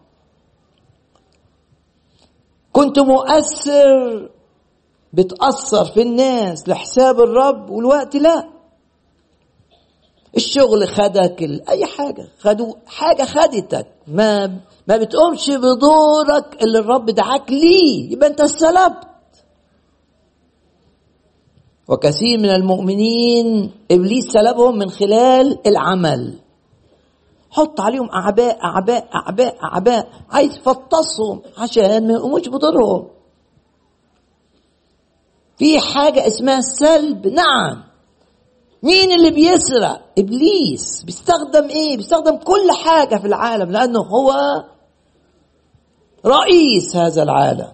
كنت مؤثر بتأثر في الناس لحساب الرب والوقت لا الشغل خدك اي حاجه خدوا حاجه خدتك ما ما بتقومش بدورك اللي الرب دعاك ليه يبقى انت استلبت وكثير من المؤمنين ابليس سلبهم من خلال العمل حط عليهم اعباء اعباء اعباء اعباء عايز يفطسهم عشان ما يقوموش بدورهم في حاجه اسمها السلب نعم مين اللي بيسرق ابليس بيستخدم ايه بيستخدم كل حاجه في العالم لانه هو رئيس هذا العالم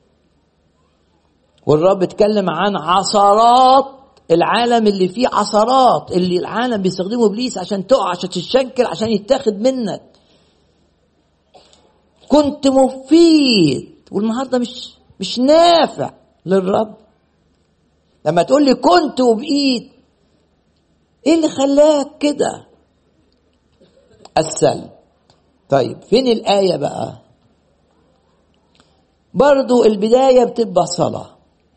والرب اتكلم عن عثرات العالم اللي فيه عثرات اللي العالم بيستخدمه ابليس عشان تقع عشان تتشكل عشان يتاخد منك كنت مفيد والنهارده مش مش نافع للرب لما تقول لي كنت وبقيت ايه اللي خلاك كده السلب طيب فين الآية بقى برضو البداية بتبقى صلاة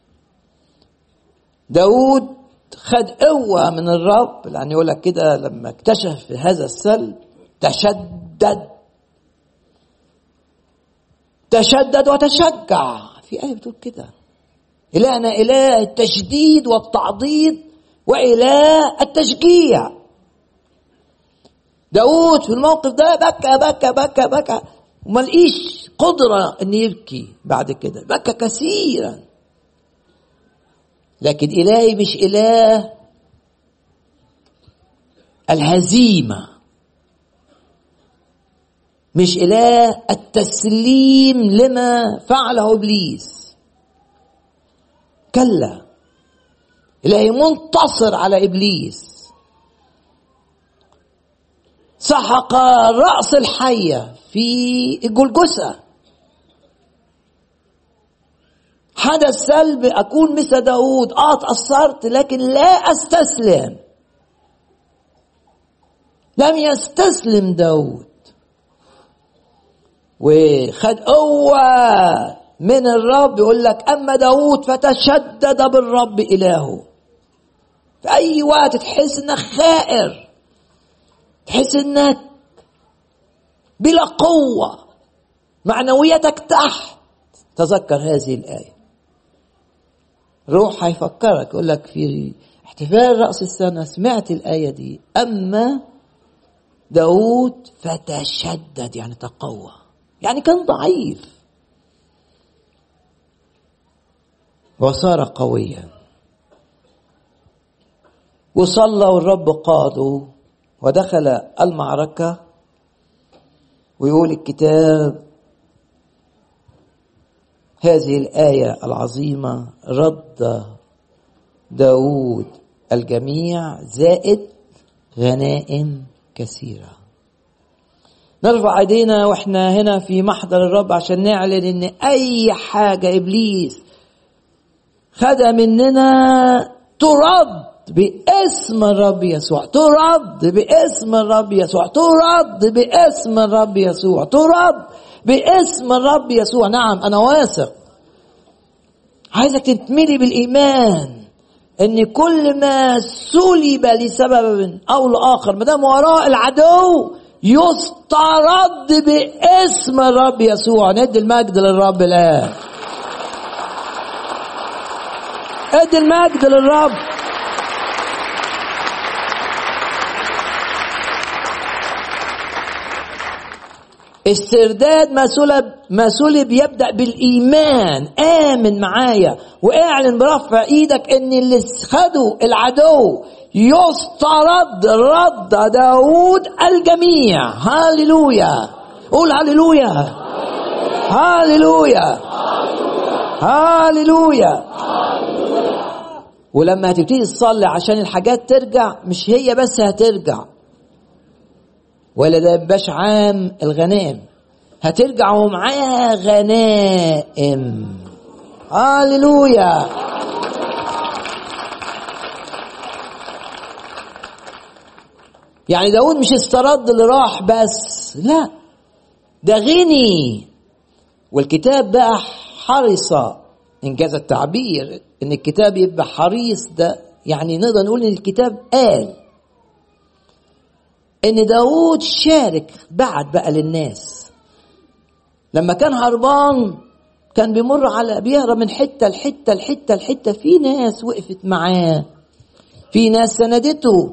داود خد قوة من الرب يعني يقول لك كده لما اكتشف هذا السلب تشدد تشدد وتشجع في آية بتقول كده إلهنا إله التشديد والتعضيد وإله التشجيع داود في الموقف ده بكى بكى بكى بكى وما لقيش قدرة أن يبكي بعد كده بكى كثيرا لكن إلهي مش إله الهزيمة مش إله التسليم لما فعله إبليس كلا إلهي منتصر على إبليس سحق رأس الحية في الجلجسة حدث سلب أكون مثل داود آه تأثرت لكن لا أستسلم لم يستسلم داود وخد قوة من الرب يقول لك أما داود فتشدد بالرب إلهه في أي وقت تحس إنك خائر تحس إنك بلا قوة معنويتك تحت تذكر هذه الآية روح هيفكرك يقول لك في احتفال رأس السنة سمعت الآية دي أما داود فتشدد يعني تقوى يعني كان ضعيف وصار قويا وصلى والرب قاده ودخل المعركة ويقول الكتاب هذه الآية العظيمة رد داود الجميع زائد غنائم كثيرة نرفع ايدينا واحنا هنا في محضر الرب عشان نعلن ان اي حاجة ابليس خدها مننا ترد باسم الرب يسوع ترد باسم الرب يسوع ترد باسم الرب يسوع ترد باسم الرب يسوع نعم انا واثق عايزك تتملي بالايمان ان كل ما سلب لسبب او لاخر ما دام وراء العدو يسترد باسم الرب يسوع ندي المجد للرب الان ادي المجد للرب استرداد ما سلب ما صلب يبدأ بالإيمان آمن معايا واعلن برفع إيدك إن اللي خدوا العدو يسترد رد داود الجميع هاليلويا قول هاليلويا هاليلويا هاليلويا ولما هتبتدي تصلي عشان الحاجات ترجع مش هي بس هترجع ولا ده يبقاش عام الغنائم هترجع ومعاها غنائم هاليلويا يعني داود مش استرد اللي راح بس لا ده غني والكتاب بقى حرص انجاز التعبير ان الكتاب يبقى حريص ده يعني نقدر نقول ان الكتاب قال ان داود شارك بعد بقى للناس لما كان هربان كان بيمر على بيهرب من حته لحته لحته لحته في ناس وقفت معاه في ناس سندته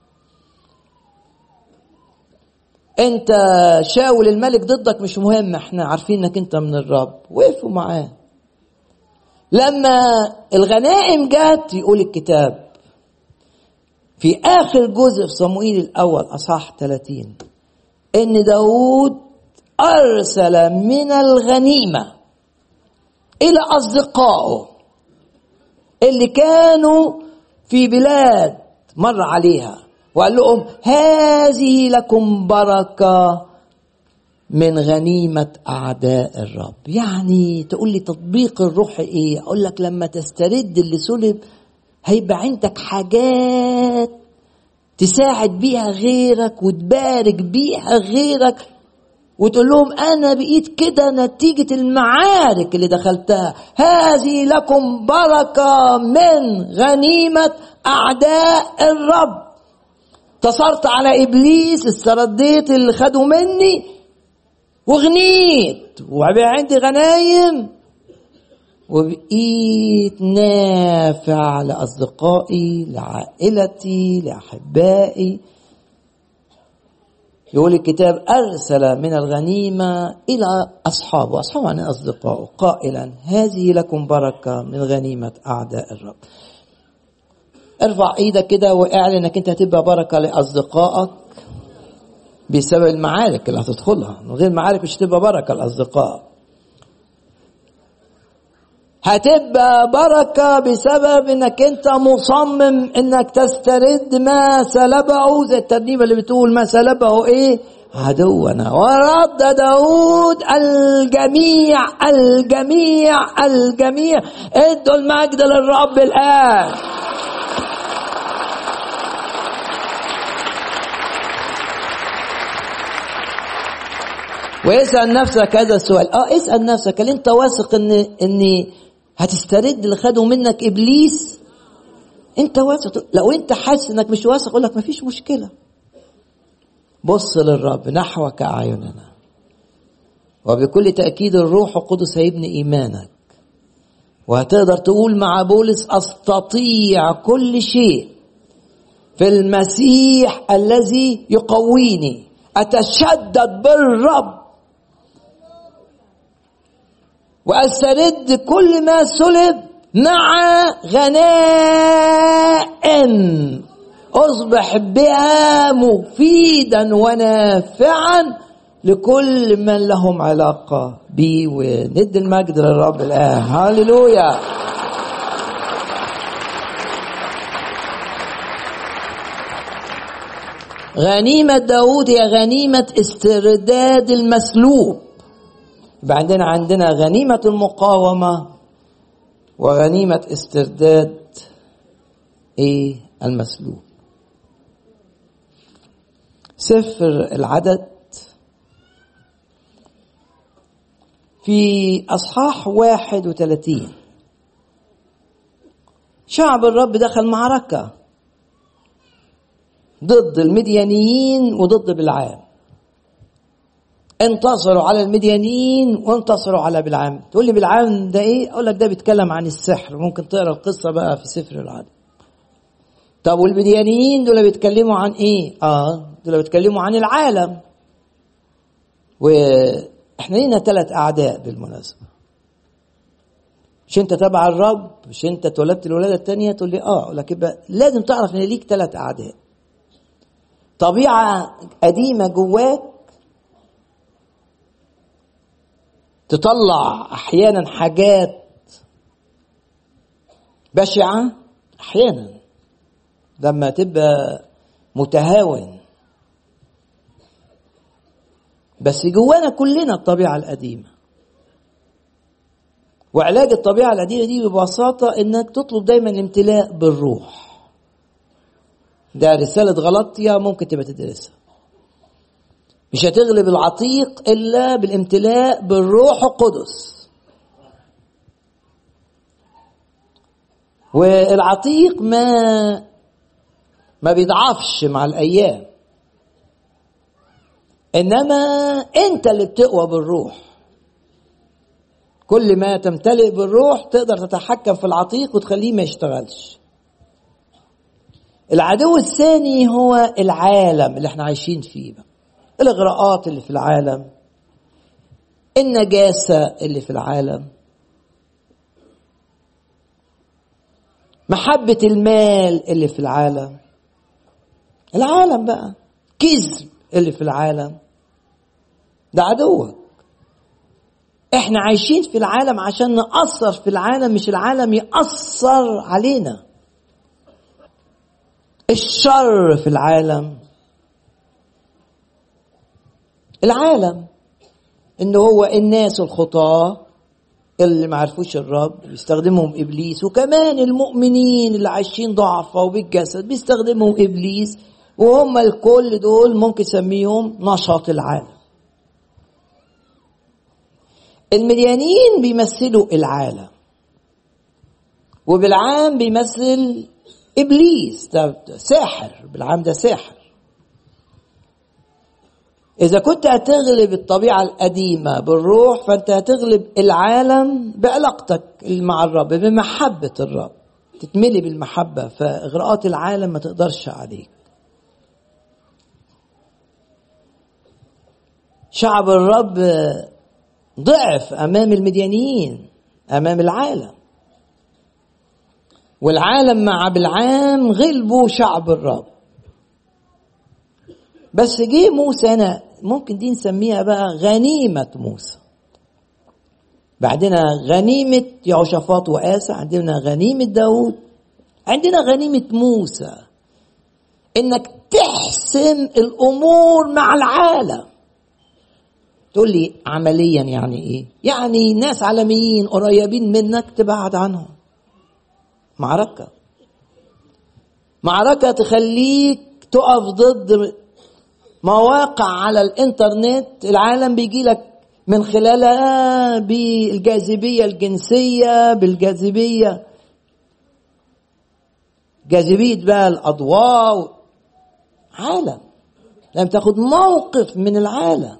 انت شاول الملك ضدك مش مهم احنا عارفين انك انت من الرب وقفوا معاه لما الغنائم جت يقول الكتاب في آخر جزء في صموئيل الأول أصحاح 30 إن داود أرسل من الغنيمة إلى أصدقائه اللي كانوا في بلاد مر عليها وقال لهم هذه لكم بركة من غنيمة أعداء الرب يعني تقول لي تطبيق الروح إيه أقول لك لما تسترد اللي سلب هيبقى عندك حاجات تساعد بيها غيرك وتبارك بيها غيرك وتقول لهم انا بقيت كده نتيجه المعارك اللي دخلتها هذه لكم بركه من غنيمه اعداء الرب انتصرت على ابليس استرديت اللي خدوا مني وغنيت وبقى عندي غنايم وبقيت نافع لأصدقائي لعائلتي لأحبائي يقول الكتاب أرسل من الغنيمة إلى أصحابه أصحابه يعني أصدقائه قائلا هذه لكم بركة من غنيمة أعداء الرب ارفع ايدك كده واعلن انك انت هتبقى بركة لأصدقائك بسبب المعارك اللي هتدخلها من غير معارك مش هتبقى بركة لأصدقائك هتبقى بركة بسبب انك انت مصمم انك تسترد ما سلبه زي الترنيمة اللي بتقول ما سلبه ايه عدونا ورد داود الجميع الجميع الجميع ادوا المجد للرب الآن واسأل نفسك هذا السؤال اه اسأل نفسك هل انت واثق ان ان هتسترد اللي خده منك ابليس انت واثق لو انت حاسس انك مش واثق اقول لك مفيش مشكله بص للرب نحوك اعيننا وبكل تاكيد الروح القدس هيبني ايمانك وهتقدر تقول مع بولس استطيع كل شيء في المسيح الذي يقويني اتشدد بالرب واسترد كل ما سلب مع غنائم اصبح بها مفيدا ونافعا لكل من لهم علاقة بي وند المجد للرب الآن هاليلويا غنيمة داود هي غنيمة استرداد المسلوب يبقى عندنا عندنا غنيمة المقاومة وغنيمة استرداد ايه المسلوب سفر العدد في أصحاح واحد وثلاثين شعب الرب دخل معركة ضد المديانيين وضد بلعام انتصروا على المديانيين وانتصروا على بلعام تقول لي بلعام ده ايه اقول لك ده بيتكلم عن السحر ممكن تقرا القصه بقى في سفر العدد طب والمديانيين دول بيتكلموا عن ايه اه دول بيتكلموا عن العالم احنا لينا ثلاث اعداء بالمناسبه مش انت تبع الرب مش انت اتولدت الولاده الثانيه تقول لي اه اقول لك يبقى لازم تعرف ان ليك ثلاث اعداء طبيعه قديمه جواك تطلع احيانا حاجات بشعه احيانا لما تبقى متهاون بس جوانا كلنا الطبيعه القديمه وعلاج الطبيعه القديمه دي ببساطه انك تطلب دايما الامتلاء بالروح ده رساله غلطيه ممكن تبقى تدرسها مش هتغلب العتيق الا بالامتلاء بالروح القدس والعتيق ما ما بيضعفش مع الايام انما انت اللي بتقوى بالروح كل ما تمتلئ بالروح تقدر تتحكم في العتيق وتخليه ما يشتغلش العدو الثاني هو العالم اللي احنا عايشين فيه بقى. الاغراءات اللي في العالم النجاسه اللي في العالم محبه المال اللي في العالم العالم بقى كذب اللي في العالم ده عدوك احنا عايشين في العالم عشان نأثر في العالم مش العالم يأثر علينا الشر في العالم العالم ان هو الناس الخطاة اللي ما عرفوش الرب بيستخدمهم ابليس وكمان المؤمنين اللي عايشين ضعفة وبالجسد بيستخدمهم ابليس وهم الكل دول ممكن تسميهم نشاط العالم المليانين بيمثلوا العالم وبالعام بيمثل ابليس ده ساحر بالعام ده ساحر اذا كنت هتغلب الطبيعه القديمه بالروح فانت هتغلب العالم بعلاقتك مع الرب بمحبه الرب تتملي بالمحبه فاغراءات العالم ما تقدرش عليك شعب الرب ضعف امام المديانيين امام العالم والعالم مع بالعام غلبوا شعب الرب بس جه موسى انا ممكن دي نسميها بقى غنيمة موسى بعدنا غنيمة يعشفاط وآسى عندنا غنيمة داود عندنا غنيمة موسى انك تحسم الامور مع العالم تقول لي عمليا يعني ايه يعني ناس عالميين قريبين منك تبعد عنهم معركة معركة تخليك تقف ضد مواقع على الانترنت العالم بيجي لك من خلالها بالجاذبية الجنسية بالجاذبية جاذبية بقى الأضواء عالم لازم تاخد موقف من العالم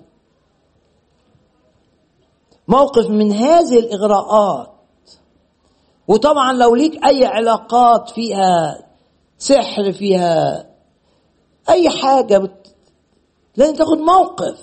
موقف من هذه الإغراءات وطبعا لو ليك أي علاقات فيها سحر فيها أي حاجة بت... لازم تاخد موقف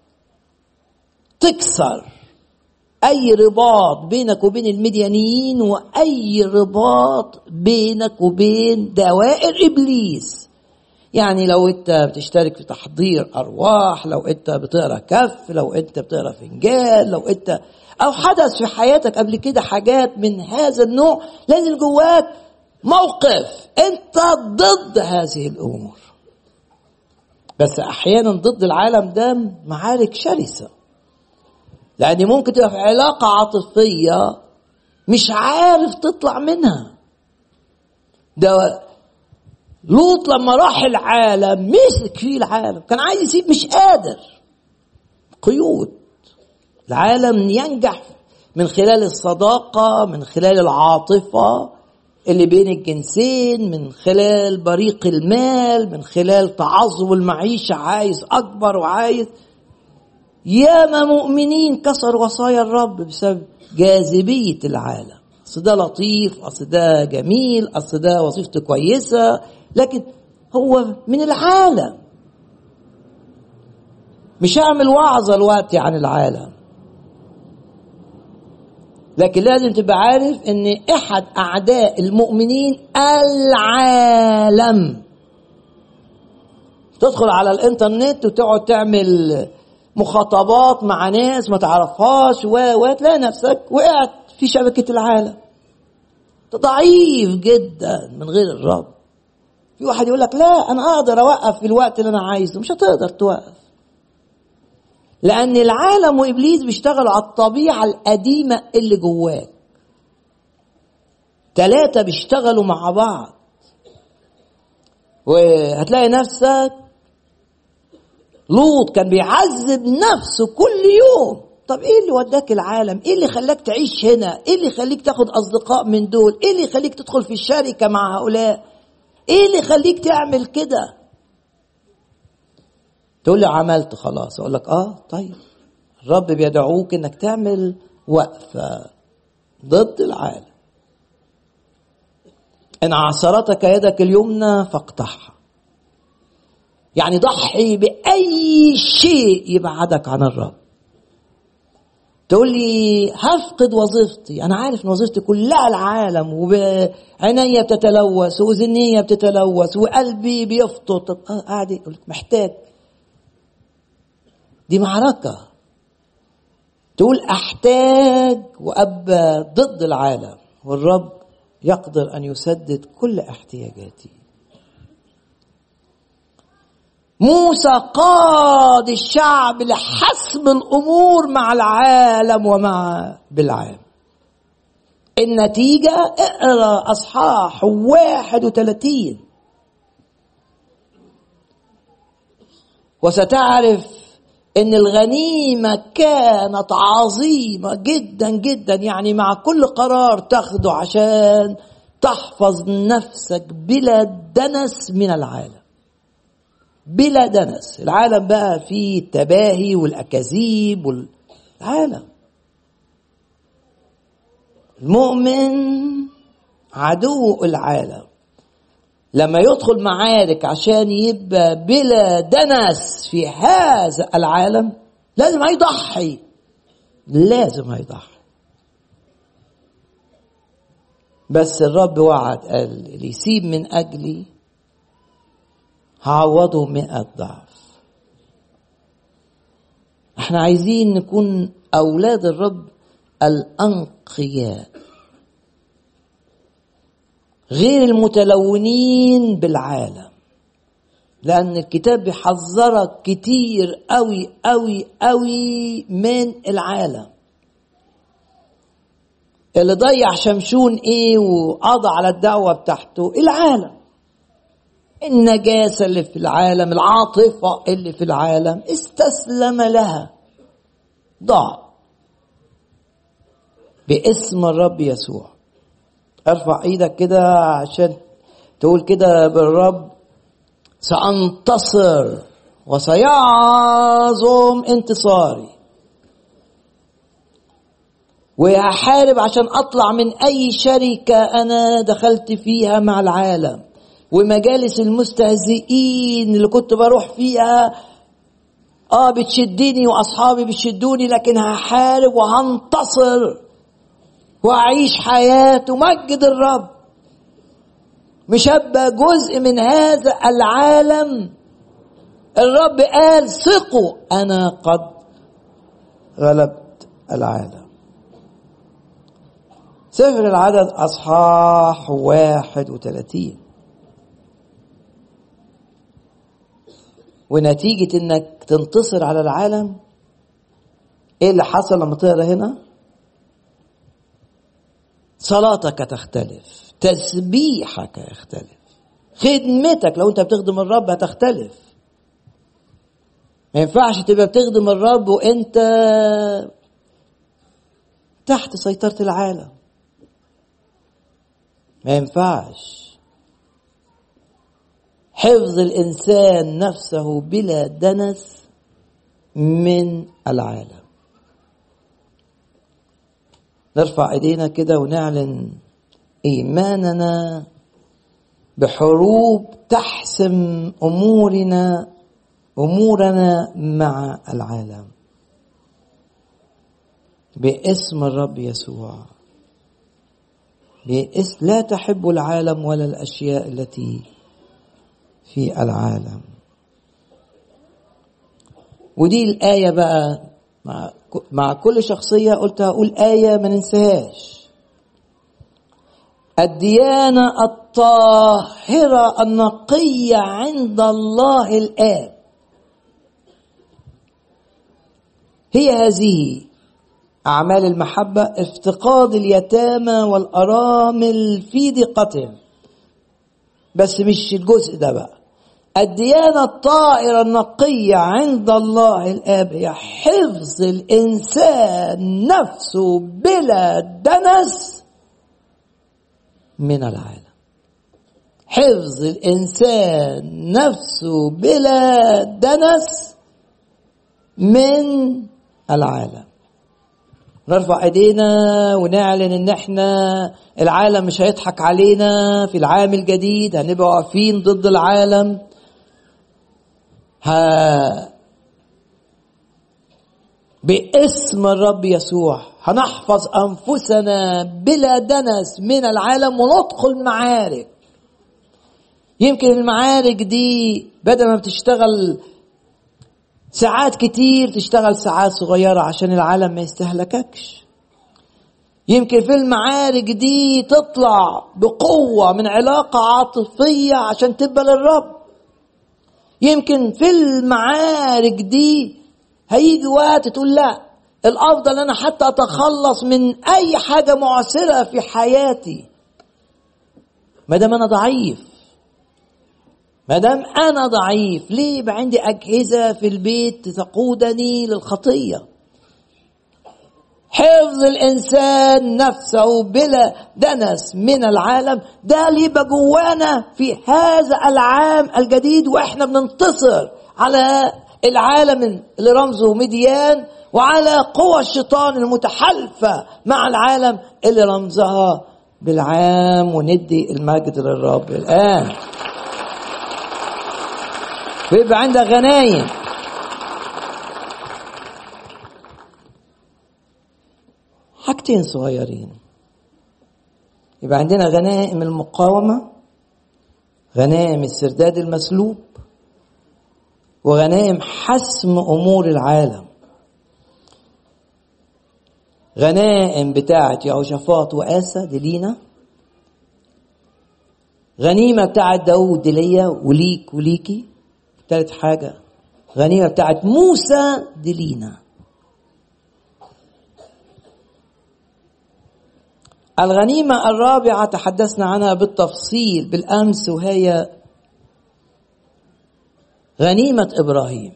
تكسر أي رباط بينك وبين المديانيين وأي رباط بينك وبين دوائر إبليس يعني لو انت بتشترك في تحضير ارواح لو انت بتقرا كف لو انت بتقرا فنجان لو انت او حدث في حياتك قبل كده حاجات من هذا النوع لازم جواك موقف انت ضد هذه الامور بس احيانا ضد العالم ده معارك شرسه لان ممكن تبقى في علاقه عاطفيه مش عارف تطلع منها ده لوط لما راح العالم مسك فيه العالم كان عايز يسيب مش قادر قيود العالم ينجح من خلال الصداقة من خلال العاطفة اللي بين الجنسين من خلال بريق المال من خلال تعظم المعيشة عايز أكبر وعايز ياما مؤمنين كسروا وصايا الرب بسبب جاذبية العالم أصل ده لطيف أصل ده جميل أصل ده وظيفته كويسة لكن هو من العالم مش هعمل وعظة الوقت عن العالم لكن لازم تبقى عارف ان احد اعداء المؤمنين العالم تدخل على الانترنت وتقعد تعمل مخاطبات مع ناس ما تعرفهاش وتلاقي نفسك وقعت في شبكة العالم ضعيف جدا من غير الرب في واحد يقول لك لا انا اقدر اوقف في الوقت اللي انا عايزه مش هتقدر توقف لان العالم وابليس بيشتغلوا على الطبيعه القديمه اللي جواك ثلاثه بيشتغلوا مع بعض وهتلاقي نفسك لوط كان بيعذب نفسه كل يوم طب ايه اللي وداك العالم ايه اللي خلاك تعيش هنا ايه اللي يخليك تاخد اصدقاء من دول ايه اللي يخليك تدخل في الشركه مع هؤلاء ايه اللي يخليك تعمل كده تقول لي عملت خلاص اقول لك اه طيب الرب بيدعوك انك تعمل وقفه ضد العالم ان عصرتك يدك اليمنى فاقطعها يعني ضحي باي شيء يبعدك عن الرب تقول لي هفقد وظيفتي انا عارف ان وظيفتي كلها العالم وعينيا بتتلوث واذنيا بتتلوث وقلبي بيفطر طب قاعد يقول محتاج دي معركه تقول احتاج وابى ضد العالم والرب يقدر ان يسدد كل احتياجاتي موسى قاد الشعب لحسم الامور مع العالم ومع بالعام النتيجة اقرا اصحاح 31 وستعرف ان الغنيمة كانت عظيمة جدا جدا يعني مع كل قرار تاخده عشان تحفظ نفسك بلا دنس من العالم بلا دنس العالم بقى فيه التباهي والأكاذيب والعالم المؤمن عدو العالم لما يدخل معارك عشان يبقى بلا دنس في هذا العالم لازم هيضحي لازم هيضحي بس الرب وعد قال اللي يسيب من أجلي هعوضه مئة ضعف احنا عايزين نكون أولاد الرب الأنقياء غير المتلونين بالعالم لأن الكتاب بيحذرك كتير قوي قوي قوي من العالم اللي ضيع شمشون ايه وقضى على الدعوة بتاعته العالم النجاسة اللي في العالم العاطفة اللي في العالم استسلم لها ضاع باسم الرب يسوع ارفع ايدك كده عشان تقول كده بالرب سأنتصر وسيعظم انتصاري وهحارب عشان اطلع من اي شركة انا دخلت فيها مع العالم ومجالس المستهزئين اللي كنت بروح فيها اه بتشدني واصحابي بتشدوني لكن هحارب وهنتصر واعيش حياه تمجد الرب مش هبقى جزء من هذا العالم الرب قال ثقوا انا قد غلبت العالم سفر العدد اصحاح واحد وثلاثين ونتيجة انك تنتصر على العالم ايه اللي حصل لما تقرا هنا صلاتك تختلف تسبيحك يختلف خدمتك لو انت بتخدم الرب هتختلف ما ينفعش تبقى بتخدم الرب وانت تحت سيطرة العالم ما ينفعش حفظ الانسان نفسه بلا دنس من العالم نرفع ايدينا كده ونعلن ايماننا بحروب تحسم امورنا امورنا مع العالم باسم الرب يسوع باسم لا تحب العالم ولا الاشياء التي في العالم ودي الايه بقى مع مع كل شخصيه قلت هقول ايه ما ننساهاش الديانه الطاهره النقيه عند الله الاب هي هذه أعمال المحبة افتقاد اليتامى والأرامل في ضيقتهم بس مش الجزء ده بقى الديانة الطائرة النقية عند الله الآب هي حفظ الإنسان نفسه بلا دنس من العالم حفظ الإنسان نفسه بلا دنس من العالم نرفع ايدينا ونعلن ان احنا العالم مش هيضحك علينا في العام الجديد هنبقى واقفين ضد العالم ها باسم الرب يسوع هنحفظ انفسنا بلا دنس من العالم وندخل معارك يمكن المعارك دي بدل ما بتشتغل ساعات كتير تشتغل ساعات صغيرة عشان العالم ما يستهلككش يمكن في المعارك دي تطلع بقوة من علاقة عاطفية عشان تبقى للرب يمكن في المعارك دي هيجي وقت تقول لا الافضل انا حتى اتخلص من اي حاجه معسره في حياتي ما دام انا ضعيف ما دام انا ضعيف ليه يبقى عندي اجهزه في البيت تقودني للخطيه حفظ الانسان نفسه بلا دنس من العالم ده اللي يبقى جوانا في هذا العام الجديد واحنا بننتصر على العالم اللي رمزه مديان وعلى قوى الشيطان المتحالفه مع العالم اللي رمزها بالعام وندي المجد للرب الان ويبقى عندك غنايم حاجتين صغيرين يبقى عندنا غنائم المقاومة غنائم السرداد المسلوب وغنائم حسم أمور العالم غنائم بتاعة يهوشافاط وآسى دي لينا غنيمة بتاعة داود دي ليا وليك وليكي تالت حاجة غنيمة بتاعت موسى دي لينا الغنيمة الرابعة تحدثنا عنها بالتفصيل بالأمس وهي غنيمة إبراهيم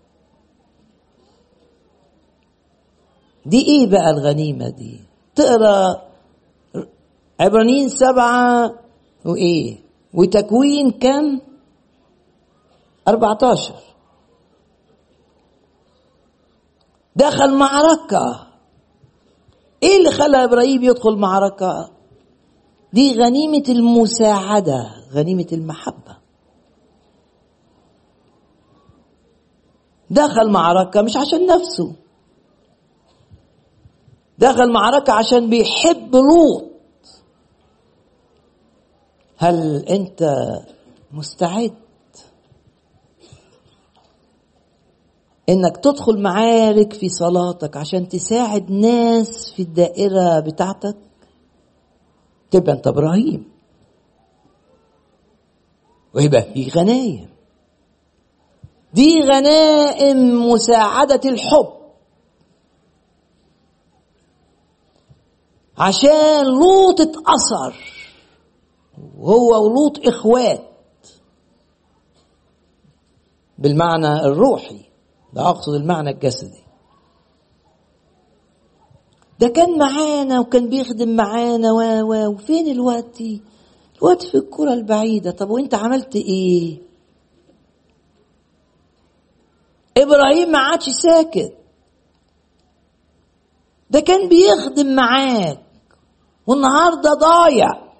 دي إيه بقى الغنيمة دي تقرأ عبرانيين سبعة وإيه وتكوين كم 14 دخل معركة ايه اللي خلى ابراهيم يدخل معركة دي غنيمة المساعدة غنيمة المحبة دخل معركة مش عشان نفسه دخل معركة عشان بيحب لوط هل انت مستعد انك تدخل معارك في صلاتك عشان تساعد ناس في الدائرة بتاعتك تبقى انت ابراهيم ويبقى في غنايم دي غنائم مساعدة الحب عشان لوط اتأثر وهو ولوط اخوات بالمعنى الروحي ده اقصد المعنى الجسدي ده كان معانا وكان بيخدم معانا و و وفين الوقت الوقت في الكرة البعيدة طب وانت عملت ايه ابراهيم ما عادش ساكت ده كان بيخدم معاك والنهارده ضايع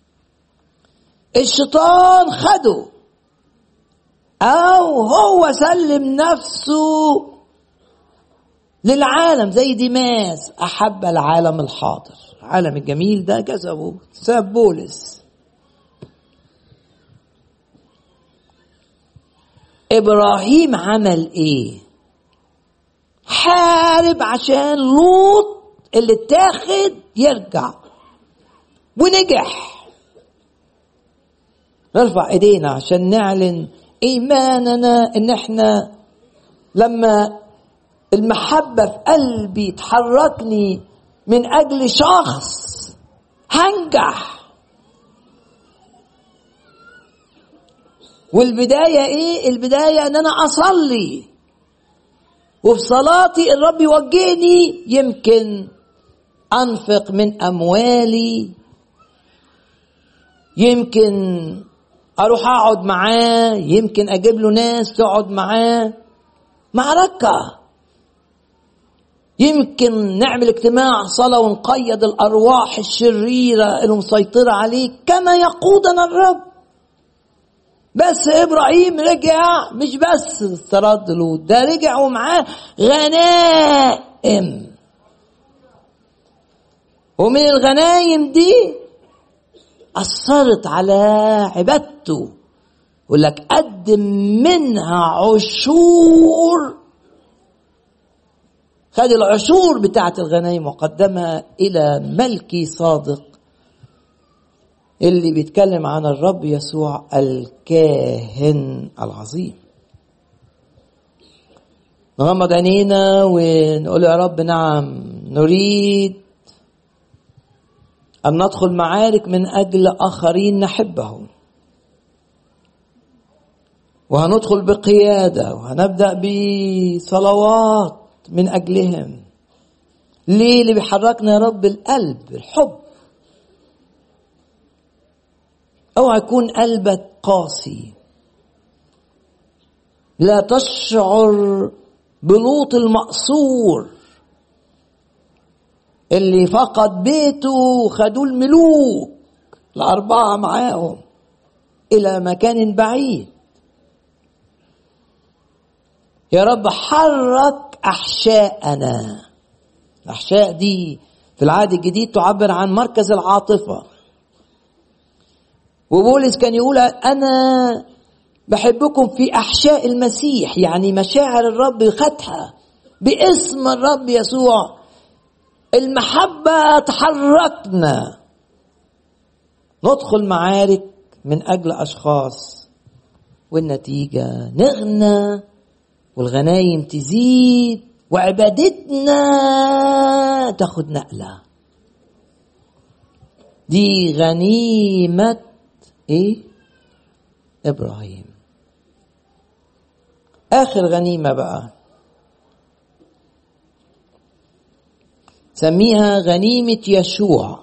الشيطان خده او هو سلم نفسه للعالم زي ديماس أحب العالم الحاضر العالم الجميل ده جذبه ساب بولس إبراهيم عمل إيه حارب عشان لوط اللي اتاخد يرجع ونجح نرفع ايدينا عشان نعلن ايماننا ان احنا لما المحبة في قلبي تحركني من اجل شخص هنجح والبداية ايه البداية ان انا اصلي وفي صلاتي الرب يوجهني يمكن انفق من اموالي يمكن اروح اقعد معاه يمكن اجيب له ناس تقعد معاه معركه يمكن نعمل اجتماع صلاه ونقيد الارواح الشريره اللي مسيطره عليه كما يقودنا الرب بس ابراهيم رجع مش بس استرد له ده رجع ومعاه غنائم ومن الغنايم دي أثرت على عبادته يقول لك قدم منها عشور خد العشور بتاعت الغنايم وقدمها إلى ملكي صادق اللي بيتكلم عن الرب يسوع الكاهن العظيم نغمض عينينا ونقول يا رب نعم نريد أن ندخل معارك من أجل آخرين نحبهم وهندخل بقيادة وهنبدأ بصلوات من أجلهم ليه اللي بيحركنا يا رب القلب الحب اوعى يكون قلبك قاسي لا تشعر بلوط المقصور اللي فقد بيته خدوه الملوك الأربعة معاهم إلى مكان بعيد يا رب حرك أحشاءنا الأحشاء دي في العهد الجديد تعبر عن مركز العاطفة وبولس كان يقول أنا بحبكم في أحشاء المسيح يعني مشاعر الرب خدها باسم الرب يسوع المحبة تحركنا ندخل معارك من أجل أشخاص والنتيجة نغنى والغنايم تزيد وعبادتنا تاخد نقلة دي غنيمة ايه ابراهيم اخر غنيمة بقى سميها غنيمة يشوع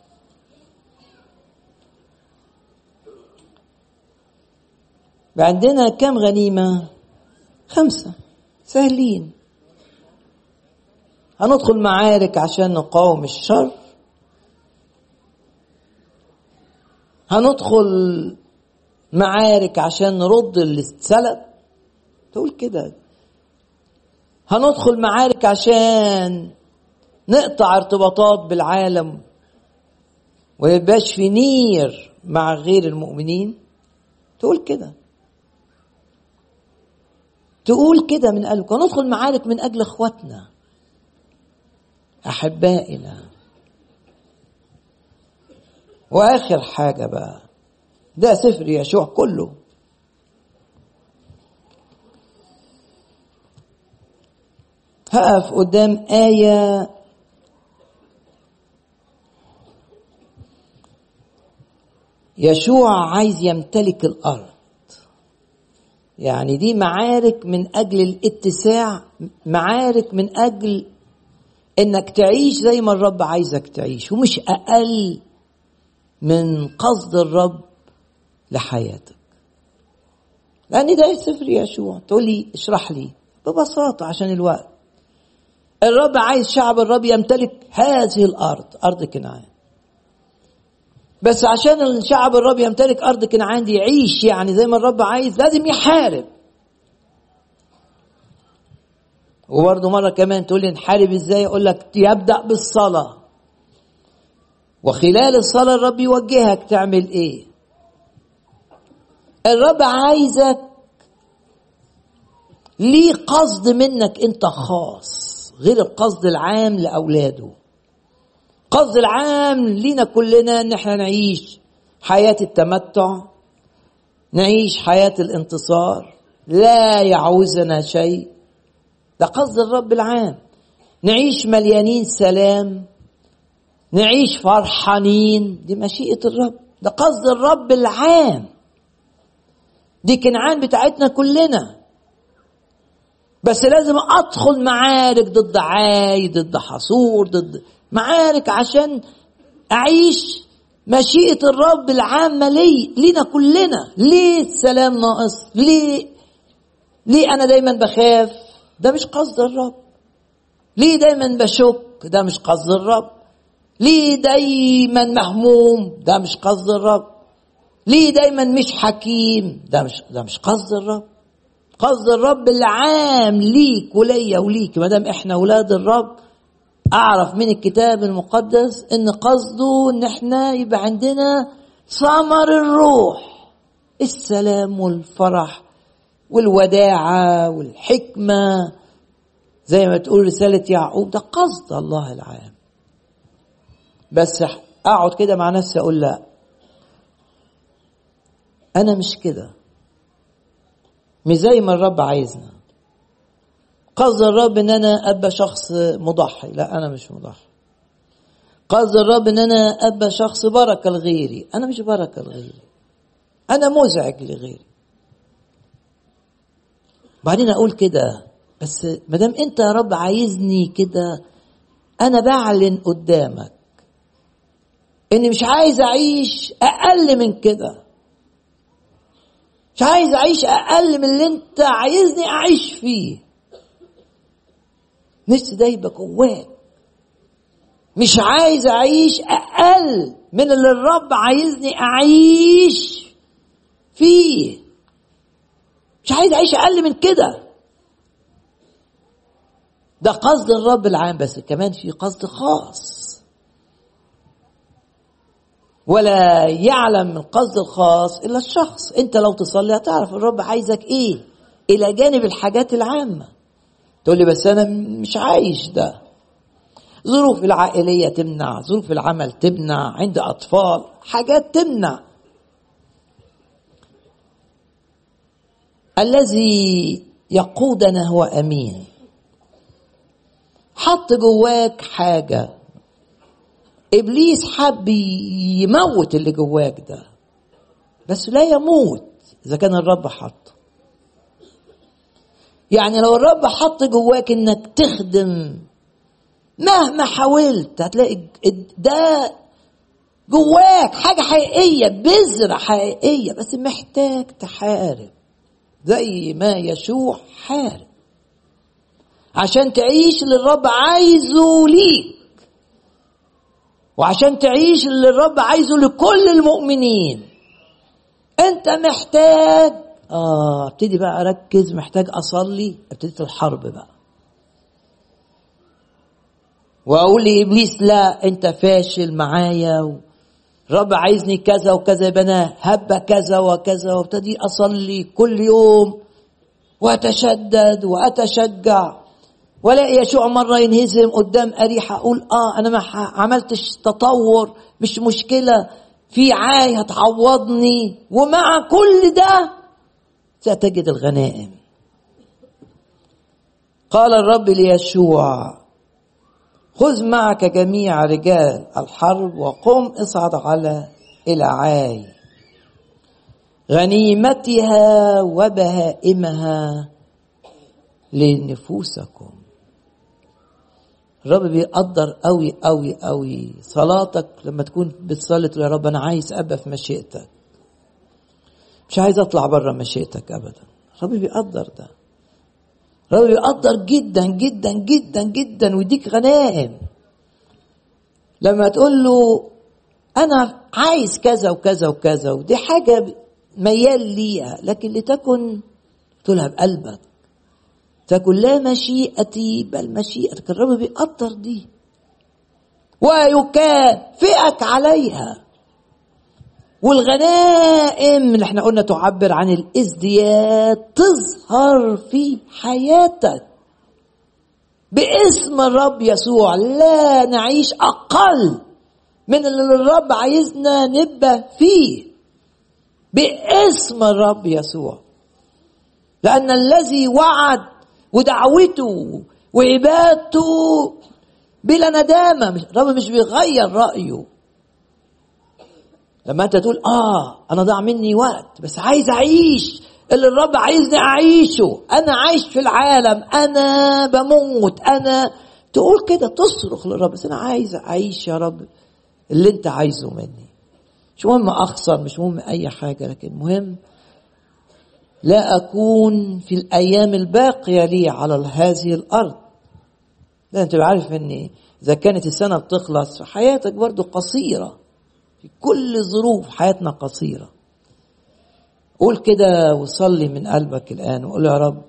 عندنا كم غنيمة خمسة سهلين هندخل معارك عشان نقاوم الشر هندخل معارك عشان نرد اللي اتسلب تقول كده هندخل معارك عشان نقطع ارتباطات بالعالم ويبقاش في نير مع غير المؤمنين تقول كده تقول كده من قلبك وندخل معارك من اجل اخواتنا احبائنا واخر حاجه بقى ده سفر يشوع كله هقف قدام آية يشوع عايز يمتلك الأرض يعني دي معارك من أجل الاتساع معارك من أجل إنك تعيش زي ما الرب عايزك تعيش ومش أقل من قصد الرب لحياتك لأن ده سفر يشوع تقول لي اشرح لي ببساطة عشان الوقت الرب عايز شعب الرب يمتلك هذه الأرض أرض كنعان بس عشان الشعب الرب يمتلك أرض كنعان دي يعيش يعني زي ما الرب عايز لازم يحارب وبرضه مرة كمان تقول لي نحارب ازاي اقول لك يبدأ بالصلاة وخلال الصلاة الرب يوجهك تعمل ايه الرب عايزك ليه قصد منك انت خاص غير القصد العام لاولاده القصد العام لينا كلنا ان احنا نعيش حياة التمتع نعيش حياة الانتصار لا يعوزنا شيء ده قصد الرب العام نعيش مليانين سلام نعيش فرحانين دي مشيئة الرب ده قصد الرب العام دي كنعان بتاعتنا كلنا بس لازم ادخل معارك ضد عاي ضد حصور ضد معارك عشان اعيش مشيئة الرب العامة لي لينا كلنا ليه السلام ناقص ليه ليه انا دايما بخاف ده مش قصد الرب ليه دايما بشك ده مش قصد الرب ليه دايما مهموم ده مش قصد الرب ليه دايما مش حكيم ده مش ده مش قصد الرب قصد الرب العام ليك وليا وليك ما دام احنا اولاد الرب اعرف من الكتاب المقدس ان قصده ان احنا يبقى عندنا ثمر الروح السلام والفرح والوداعة والحكمة زي ما تقول رسالة يعقوب ده قصد الله العام بس اقعد كده مع نفسي اقول لا انا مش كده مش زي ما الرب عايزنا قصد الرب ان انا ابقى شخص مضحي لا انا مش مضحي قصد الرب ان انا ابقى شخص بركه لغيري انا مش بركه لغيري انا مزعج لغيري بعدين اقول كده بس ما دام انت يا رب عايزني كده انا بعلن قدامك اني مش عايز اعيش اقل من كده مش عايز اعيش اقل من اللي انت عايزني اعيش فيه نفسي ده يبقى جواك مش عايز اعيش اقل من اللي الرب عايزني اعيش فيه مش عايز اعيش اقل من كده ده قصد الرب العام بس كمان في قصد خاص ولا يعلم القصد الخاص الا الشخص انت لو تصلي هتعرف الرب عايزك ايه الى جانب الحاجات العامه تقول لي بس انا مش عايش ده ظروف العائليه تمنع ظروف العمل تمنع عند اطفال حاجات تمنع الذي يقودنا هو امين حط جواك حاجه ابليس حب يموت اللي جواك ده بس لا يموت اذا كان الرب حط يعني لو الرب حط جواك انك تخدم مهما حاولت هتلاقي ده جواك حاجة حقيقية بذرة حقيقية بس محتاج تحارب زي ما يشوع حارب عشان تعيش اللي الرب عايزه ليك وعشان تعيش اللي الرب عايزه لكل المؤمنين انت محتاج اه ابتدي بقى اركز محتاج اصلي ابتديت الحرب بقى واقول لابليس لا انت فاشل معايا الرب عايزني كذا وكذا يبقى انا هبه كذا وكذا وابتدي اصلي كل يوم واتشدد واتشجع ولاقي يشوع مرة ينهزم قدام أريحة أقول آه أنا ما عملتش تطور مش مشكلة في عاي هتعوضني ومع كل ده ستجد الغنائم قال الرب ليشوع خذ معك جميع رجال الحرب وقم اصعد على إلى عاي غنيمتها وبهائمها لنفوسكم الرب بيقدر قوي قوي قوي صلاتك لما تكون بتصلي تقول يا رب انا عايز ابقى في مشيئتك مش عايز اطلع بره مشيئتك ابدا الرب بيقدر ده الرب بيقدر جدا جدا جدا جدا ويديك غنائم لما تقول له انا عايز كذا وكذا وكذا ودي حاجه ميال ليها لكن لتكن تقولها بقلبك تكن لا مشيئتي بل مشيئتك الرب بيقدر دي ويكافئك عليها والغنائم اللي احنا قلنا تعبر عن الازدياد تظهر في حياتك باسم الرب يسوع لا نعيش اقل من اللي الرب عايزنا نبقى فيه باسم الرب يسوع لان الذي وعد ودعوته وعبادته بلا ندامه الرب مش بيغير رايه لما انت تقول اه انا ضاع مني وقت بس عايز اعيش اللي الرب عايزني اعيشه انا عايش في العالم انا بموت انا تقول كده تصرخ للرب بس انا عايز اعيش يا رب اللي انت عايزه مني مش مهم اخسر مش مهم اي حاجه لكن مهم لا اكون في الايام الباقيه لي على هذه الارض لا انت عارف ان اذا كانت السنه بتخلص حياتك برضو قصيره في كل ظروف حياتنا قصيره قول كده وصلي من قلبك الان وقول يا رب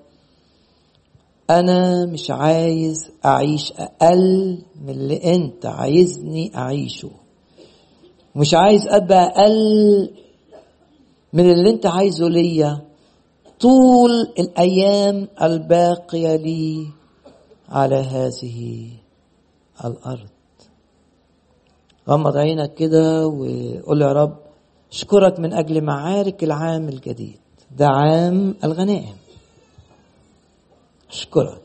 انا مش عايز اعيش اقل من اللي انت عايزني اعيشه مش عايز ابقى اقل من اللي انت عايزه ليا طول الايام الباقيه لي على هذه الارض غمض عينك كده وقول يا رب اشكرك من اجل معارك العام الجديد ده عام الغنائم اشكرك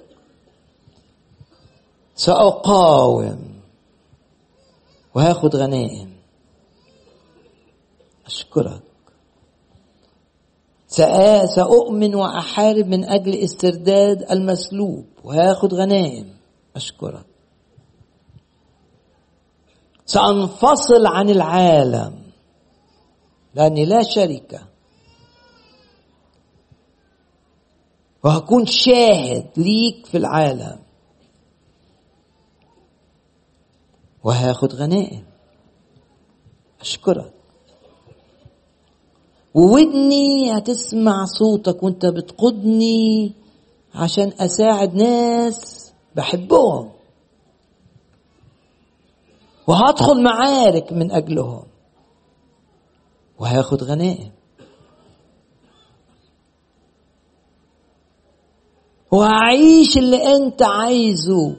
ساقاوم وهاخد غنائم اشكرك سأؤمن وأحارب من أجل استرداد المسلوب وهاخد غنائم أشكرك سأنفصل عن العالم لأني لا شركة وهكون شاهد ليك في العالم وهاخد غنائم أشكرك وودني هتسمع صوتك وانت بتقودني عشان اساعد ناس بحبهم وهدخل معارك من اجلهم وهاخد غنائم وهعيش اللي انت عايزه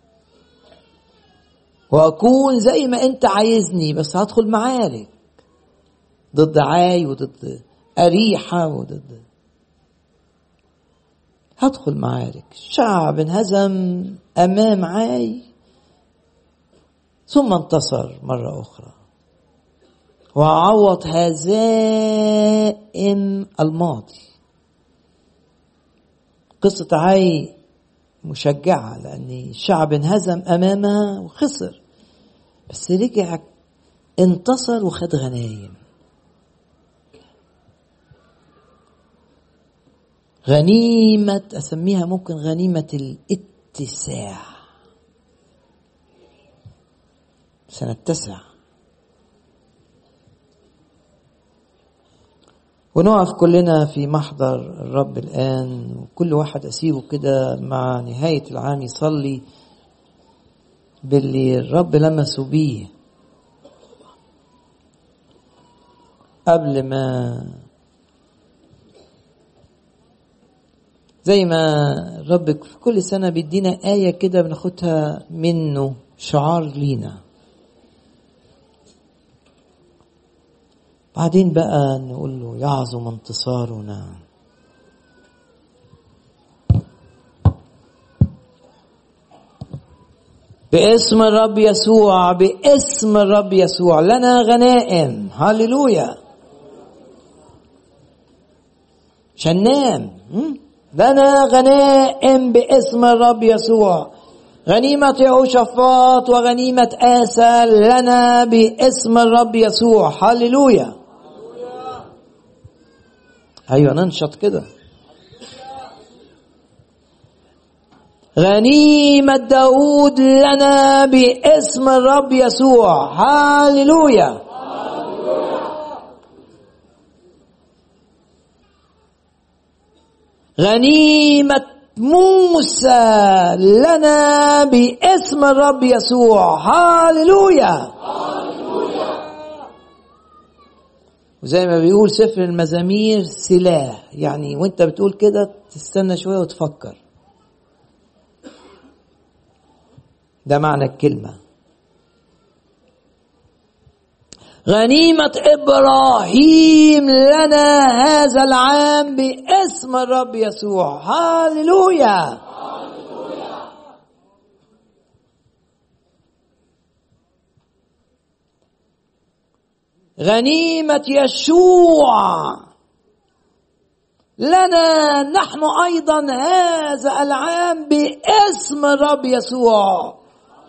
واكون زي ما انت عايزني بس هدخل معارك ضد عاي وضد أريحة وضد هدخل معارك شعب انهزم أمام عاي ثم انتصر مرة أخرى وعوض هزائم الماضي قصة عاي مشجعة لأن الشعب انهزم أمامها وخسر بس رجع انتصر وخد غنايم غنيمة أسميها ممكن غنيمة الاتساع سنتسع ونقف كلنا في محضر الرب الآن وكل واحد أسيبه كده مع نهاية العام يصلي باللي الرب لمسه بيه قبل ما زي ما الرب في كل سنة بيدينا آية كده بناخدها منه شعار لينا بعدين بقى نقول له يعظم انتصارنا باسم الرب يسوع باسم الرب يسوع لنا غنائم هللويا عشان ننام لنا غنائم باسم الرب يسوع غنيمة يهوشافاط وغنيمة آسى لنا باسم الرب يسوع هللويا أيوة ننشط كده غنيمة داود لنا باسم الرب يسوع هللويا غنيمة موسى لنا باسم الرب يسوع هاللويا وزي ما بيقول سفر المزامير سلاح يعني وانت بتقول كده تستنى شويه وتفكر ده معنى الكلمه غنيمة إبراهيم لنا هذا العام باسم الرب يسوع هاللويا غنيمة يشوع لنا نحن أيضا هذا العام باسم الرب يسوع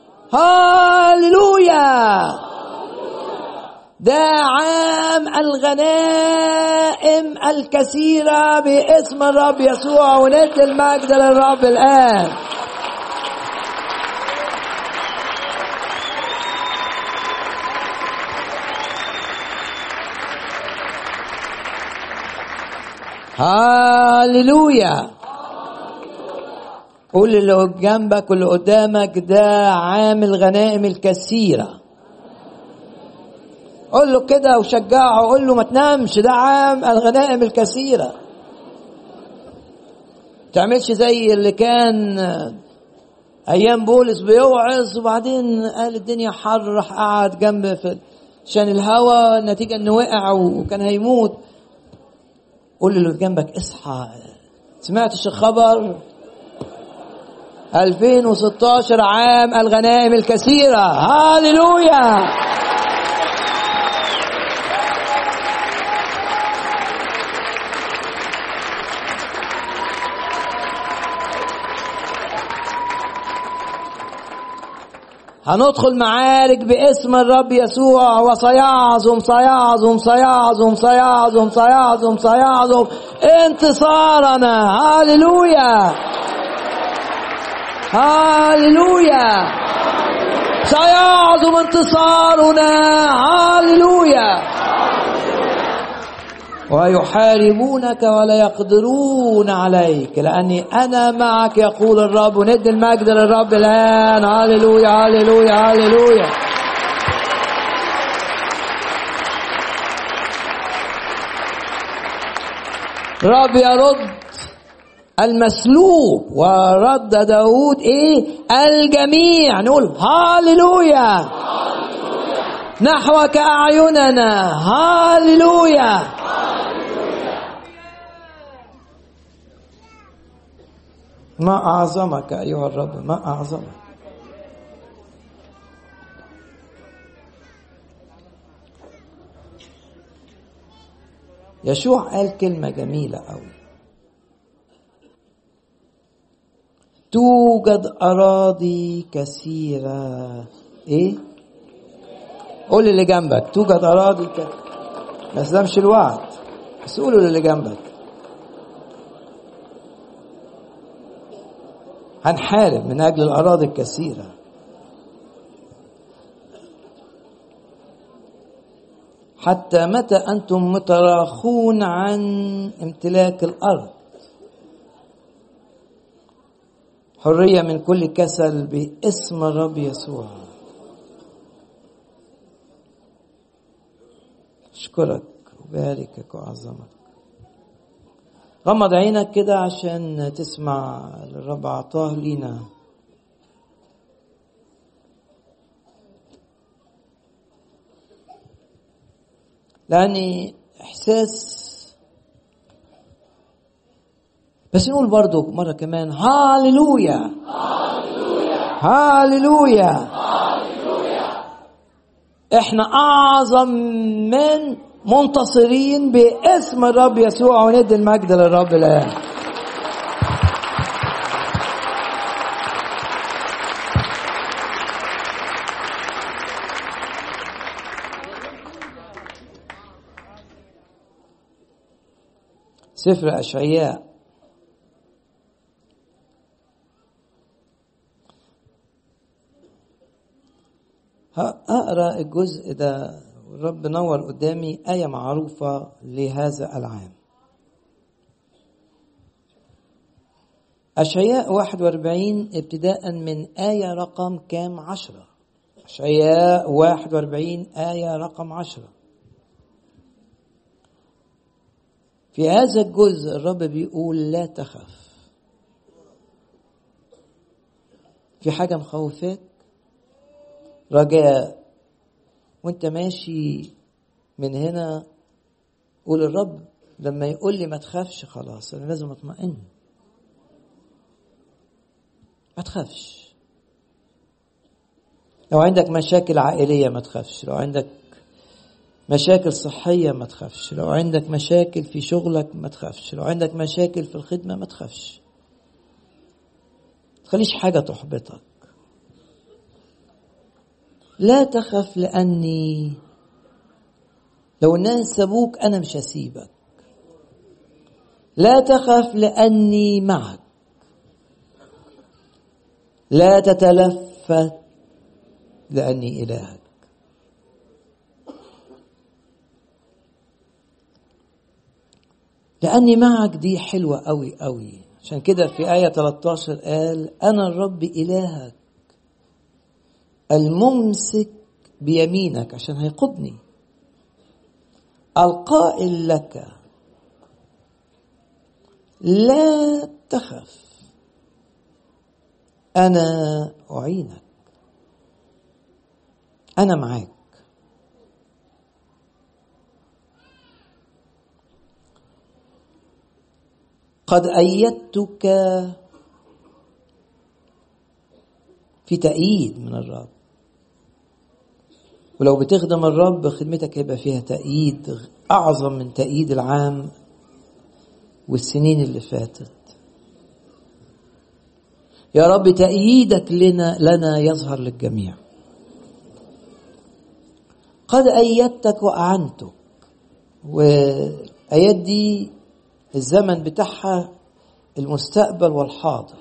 هاللويا ده عام الغنائم الكثيرة باسم الرب يسوع وندي المجد للرب الآن هاللويا قول اللي جنبك واللي قدامك ده عام الغنائم الكثيره قول له كده وشجعه قول له ما تنامش ده عام الغنائم الكثيرة تعملش زي اللي كان ايام بولس بيوعظ وبعدين قال الدنيا حر راح قعد جنب في عشان الهوا النتيجة انه وقع وكان هيموت قول اللي جنبك اصحى سمعتش الخبر 2016 عام الغنائم الكثيرة هاللويا هندخل معارك باسم الرب يسوع وسيعظم سيعظم سيعظم سيعظم سيعظم سيعظم انتصارنا هاللويا هاللويا سيعظم انتصارنا هاللويا ويحاربونك ولا يقدرون عليك لأني أنا معك يقول الرب وندي المجد للرب الآن هللويا هللويا هللويا رب يرد المسلوب ورد داود ايه الجميع نقول هاللويا نحوك أعيننا هاللويا ما أعظمك أيها الرب ما أعظمك يشوع قال كلمة جميلة أوي توجد أراضي كثيرة إيه؟ قول اللي جنبك توجد أراضي ك... بس ده مش الوعد بس قولوا للي جنبك هنحارب من أجل الأراضي الكثيرة حتى متى أنتم متراخون عن امتلاك الأرض حرية من كل كسل باسم الرب يسوع أشكرك وباركك وأعظمك غمض عينك كده عشان تسمع اللي الرب عطاه لينا لأني إحساس بس نقول برضو مرة كمان هاللويا هاللويا احنا أعظم من منتصرين باسم الرب يسوع وندي المجد للرب الآن سفر أشعياء أقرأ الجزء ده الرب نور قدامي آية معروفة لهذا العام أشعياء 41 ابتداء من آية رقم كام عشرة أشعياء 41 آية رقم عشرة في هذا الجزء الرب بيقول لا تخف في حاجة مخوفاك رجاء وانت ماشي من هنا قول الرب لما يقول لي ما تخافش خلاص انا لازم اطمئن ما تخافش لو عندك مشاكل عائلية ما تخافش لو عندك مشاكل صحية ما تخافش لو عندك مشاكل في شغلك ما تخافش لو عندك مشاكل في الخدمة ما تخافش تخليش حاجة تحبطك لا تخف لأني لو الناس سابوك أنا مش هسيبك لا تخف لأني معك لا تتلفت لأني إلهك لأني معك دي حلوة أوي أوي عشان كده في آية 13 قال أنا الرب إلهك الممسك بيمينك عشان هيقودني القائل لك لا تخف أنا أعينك أنا معاك قد أيدتك في تأييد من الرب ولو بتخدم الرب خدمتك هيبقى فيها تأييد أعظم من تأييد العام والسنين اللي فاتت يا رب تأييدك لنا لنا يظهر للجميع قد أيدتك وأعنتك وآيات دي الزمن بتاعها المستقبل والحاضر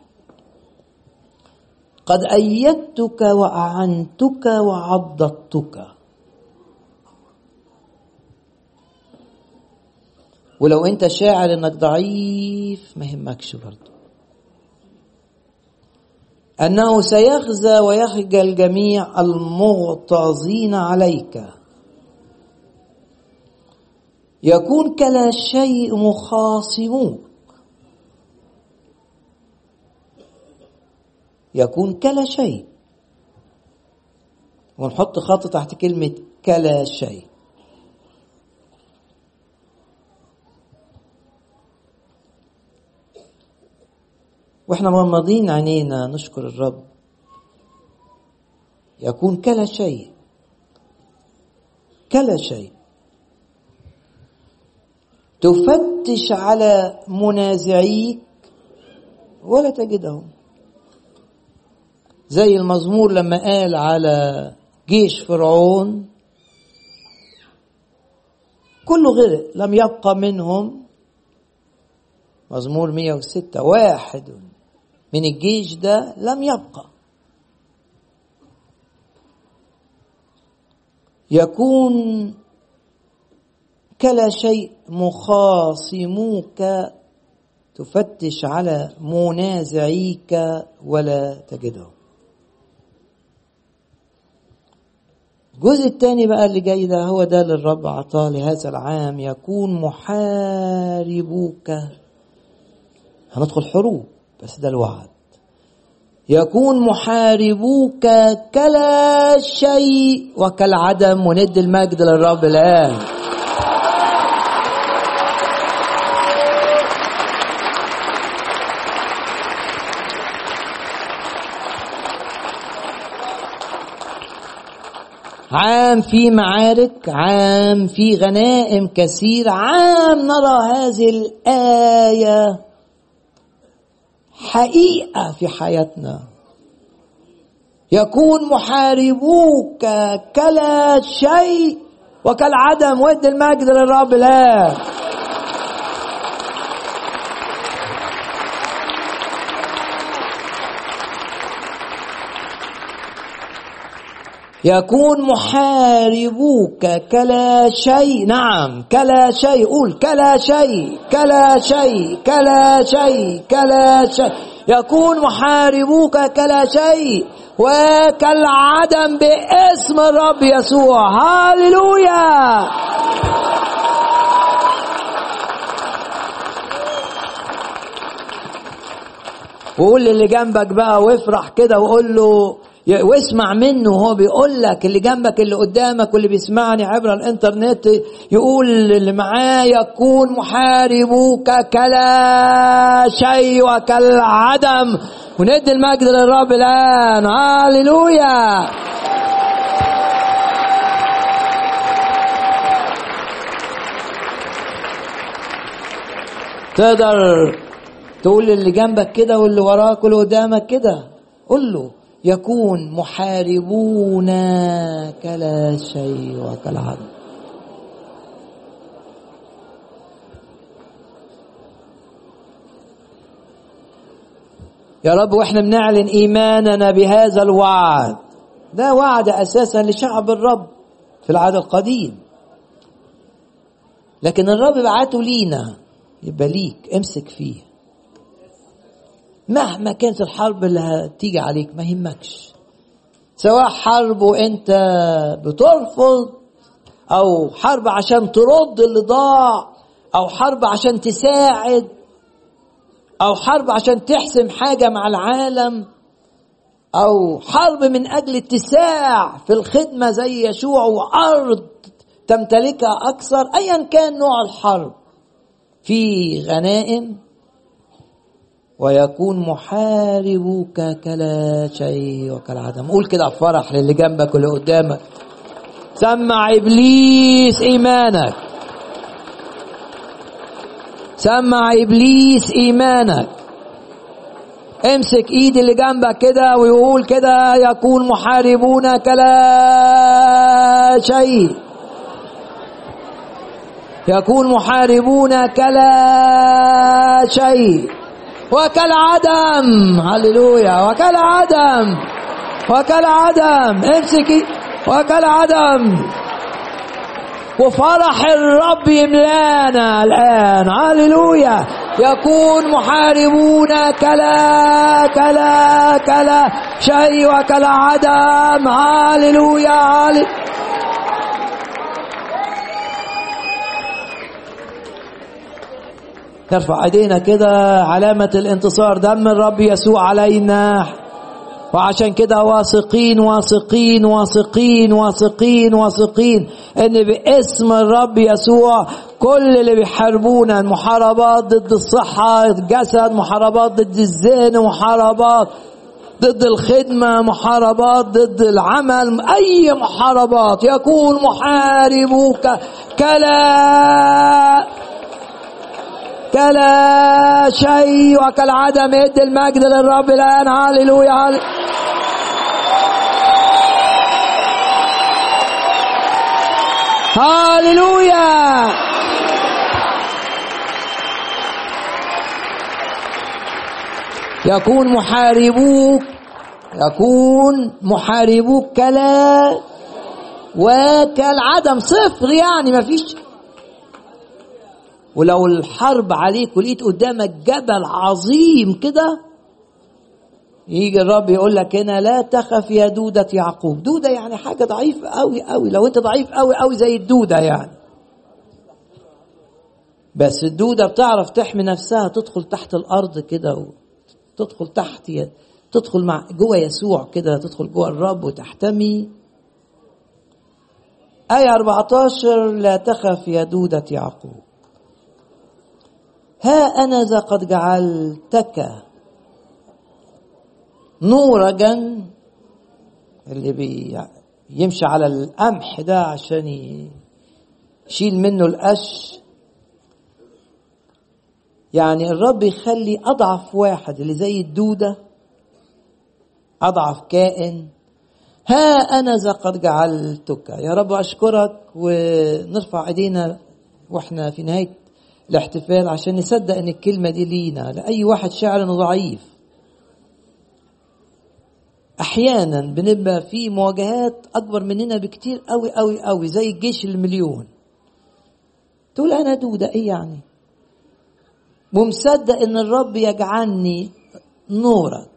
قد أيدتك وأعنتك وعضدتك ولو انت شاعر انك ضعيف ما يهمكش برضه انه سيخزى ويخجل جميع المغتاظين عليك يكون كلا شيء مخاصموك يكون كلا شيء ونحط خط تحت كلمة كلا شيء واحنا مغمضين عينينا نشكر الرب يكون كلا شيء كلا شيء تفتش على منازعيك ولا تجدهم زي المزمور لما قال على جيش فرعون كله غرق لم يبقى منهم مزمور 106 واحد من الجيش ده لم يبقى يكون كلا شيء مخاصموك تفتش على منازعيك ولا تجدهم الجزء الثاني بقى اللي جاي ده هو ده اللي الرب عطاه لهذا العام يكون محاربوك هندخل حروب بس ده الوعد يكون محاربوك كلا شيء وكالعدم وندي المجد للرب الآن عام في معارك عام في غنائم كثير عام نرى هذه الآية حقيقة في حياتنا يكون محاربوك كلا شيء وكالعدم ود المجد للرب الآن يكون محاربوك كلا شيء نعم كلا شيء قول كلا شيء كلا شيء كلا شيء كلا شيء يكون محاربوك كلا شيء وكالعدم باسم الرب يسوع هاليلويا وقول للي جنبك بقى وافرح كده وقول له واسمع منه وهو بيقول لك اللي جنبك اللي قدامك واللي بيسمعني عبر الانترنت يقول اللي معاه يكون محاربوك كلا شيء وكالعدم وندي المجد للرب الان هاليلويا تقدر تقول للي جنبك كده واللي وراك واللي قدامك كده قول له يكون محاربون كلا شيء وكالعدم يا رب واحنا بنعلن ايماننا بهذا الوعد ده وعد اساسا لشعب الرب في العهد القديم لكن الرب بعته لينا يبقى ليك امسك فيه مهما كانت الحرب اللي هتيجي عليك ما يهمكش سواء حرب وانت بترفض او حرب عشان ترد اللي ضاع او حرب عشان تساعد او حرب عشان تحسم حاجه مع العالم او حرب من اجل اتساع في الخدمه زي يشوع وارض تمتلكها اكثر ايا كان نوع الحرب في غنائم ويكون محاربك كلا شيء وكالعدم قول كده فرح للي جنبك واللي قدامك سمع ابليس ايمانك سمع ابليس ايمانك امسك ايد اللي جنبك كده ويقول كده يكون محاربون كلا شيء يكون محاربون كلا شيء وكالعدم هللويا وكالعدم وكالعدم امسكي وكالعدم وفرح الرب يملانا الآن هللويا يكون محاربون كلا كلا كلا شيء وكالعدم هللويا هللويا نرفع ايدينا كده علامة الانتصار دم الرب يسوع علينا وعشان كده واثقين واثقين واثقين واثقين واثقين ان باسم الرب يسوع كل اللي بيحاربونا محاربات ضد الصحة الجسد محاربات ضد الذهن محاربات ضد الخدمة محاربات ضد العمل أي محاربات يكون محاربوك كلا كلا شيء وكالعدم ادي المجد للرب الان هللويا هل... هللويا يكون محاربوك يكون محاربوك كلا وكالعدم صفر يعني ما فيش ولو الحرب عليك ولقيت قدامك جبل عظيم كده يجي الرب يقول لك هنا لا تخف يا دودة يعقوب دودة يعني حاجة ضعيفة قوي قوي لو انت ضعيف قوي قوي زي الدودة يعني بس الدودة بتعرف تحمي نفسها تدخل تحت الأرض كده تدخل تحت تدخل مع جوه يسوع كده تدخل جوه الرب وتحتمي آية 14 لا تخف يا دودة يعقوب ها أنا ذا قد جعلتك نورجا اللي بي يمشي على القمح ده عشان يشيل منه القش يعني الرب يخلي أضعف واحد اللي زي الدودة أضعف كائن ها أنا ذا قد جعلتك يا رب أشكرك ونرفع ايدينا واحنا في نهاية الاحتفال عشان نصدق ان الكلمة دي لينا لأي واحد شاعر انه ضعيف احيانا بنبقى في مواجهات اكبر مننا بكتير قوي قوي قوي زي الجيش المليون تقول انا دوده ايه يعني ومصدق ان الرب يجعلني نورك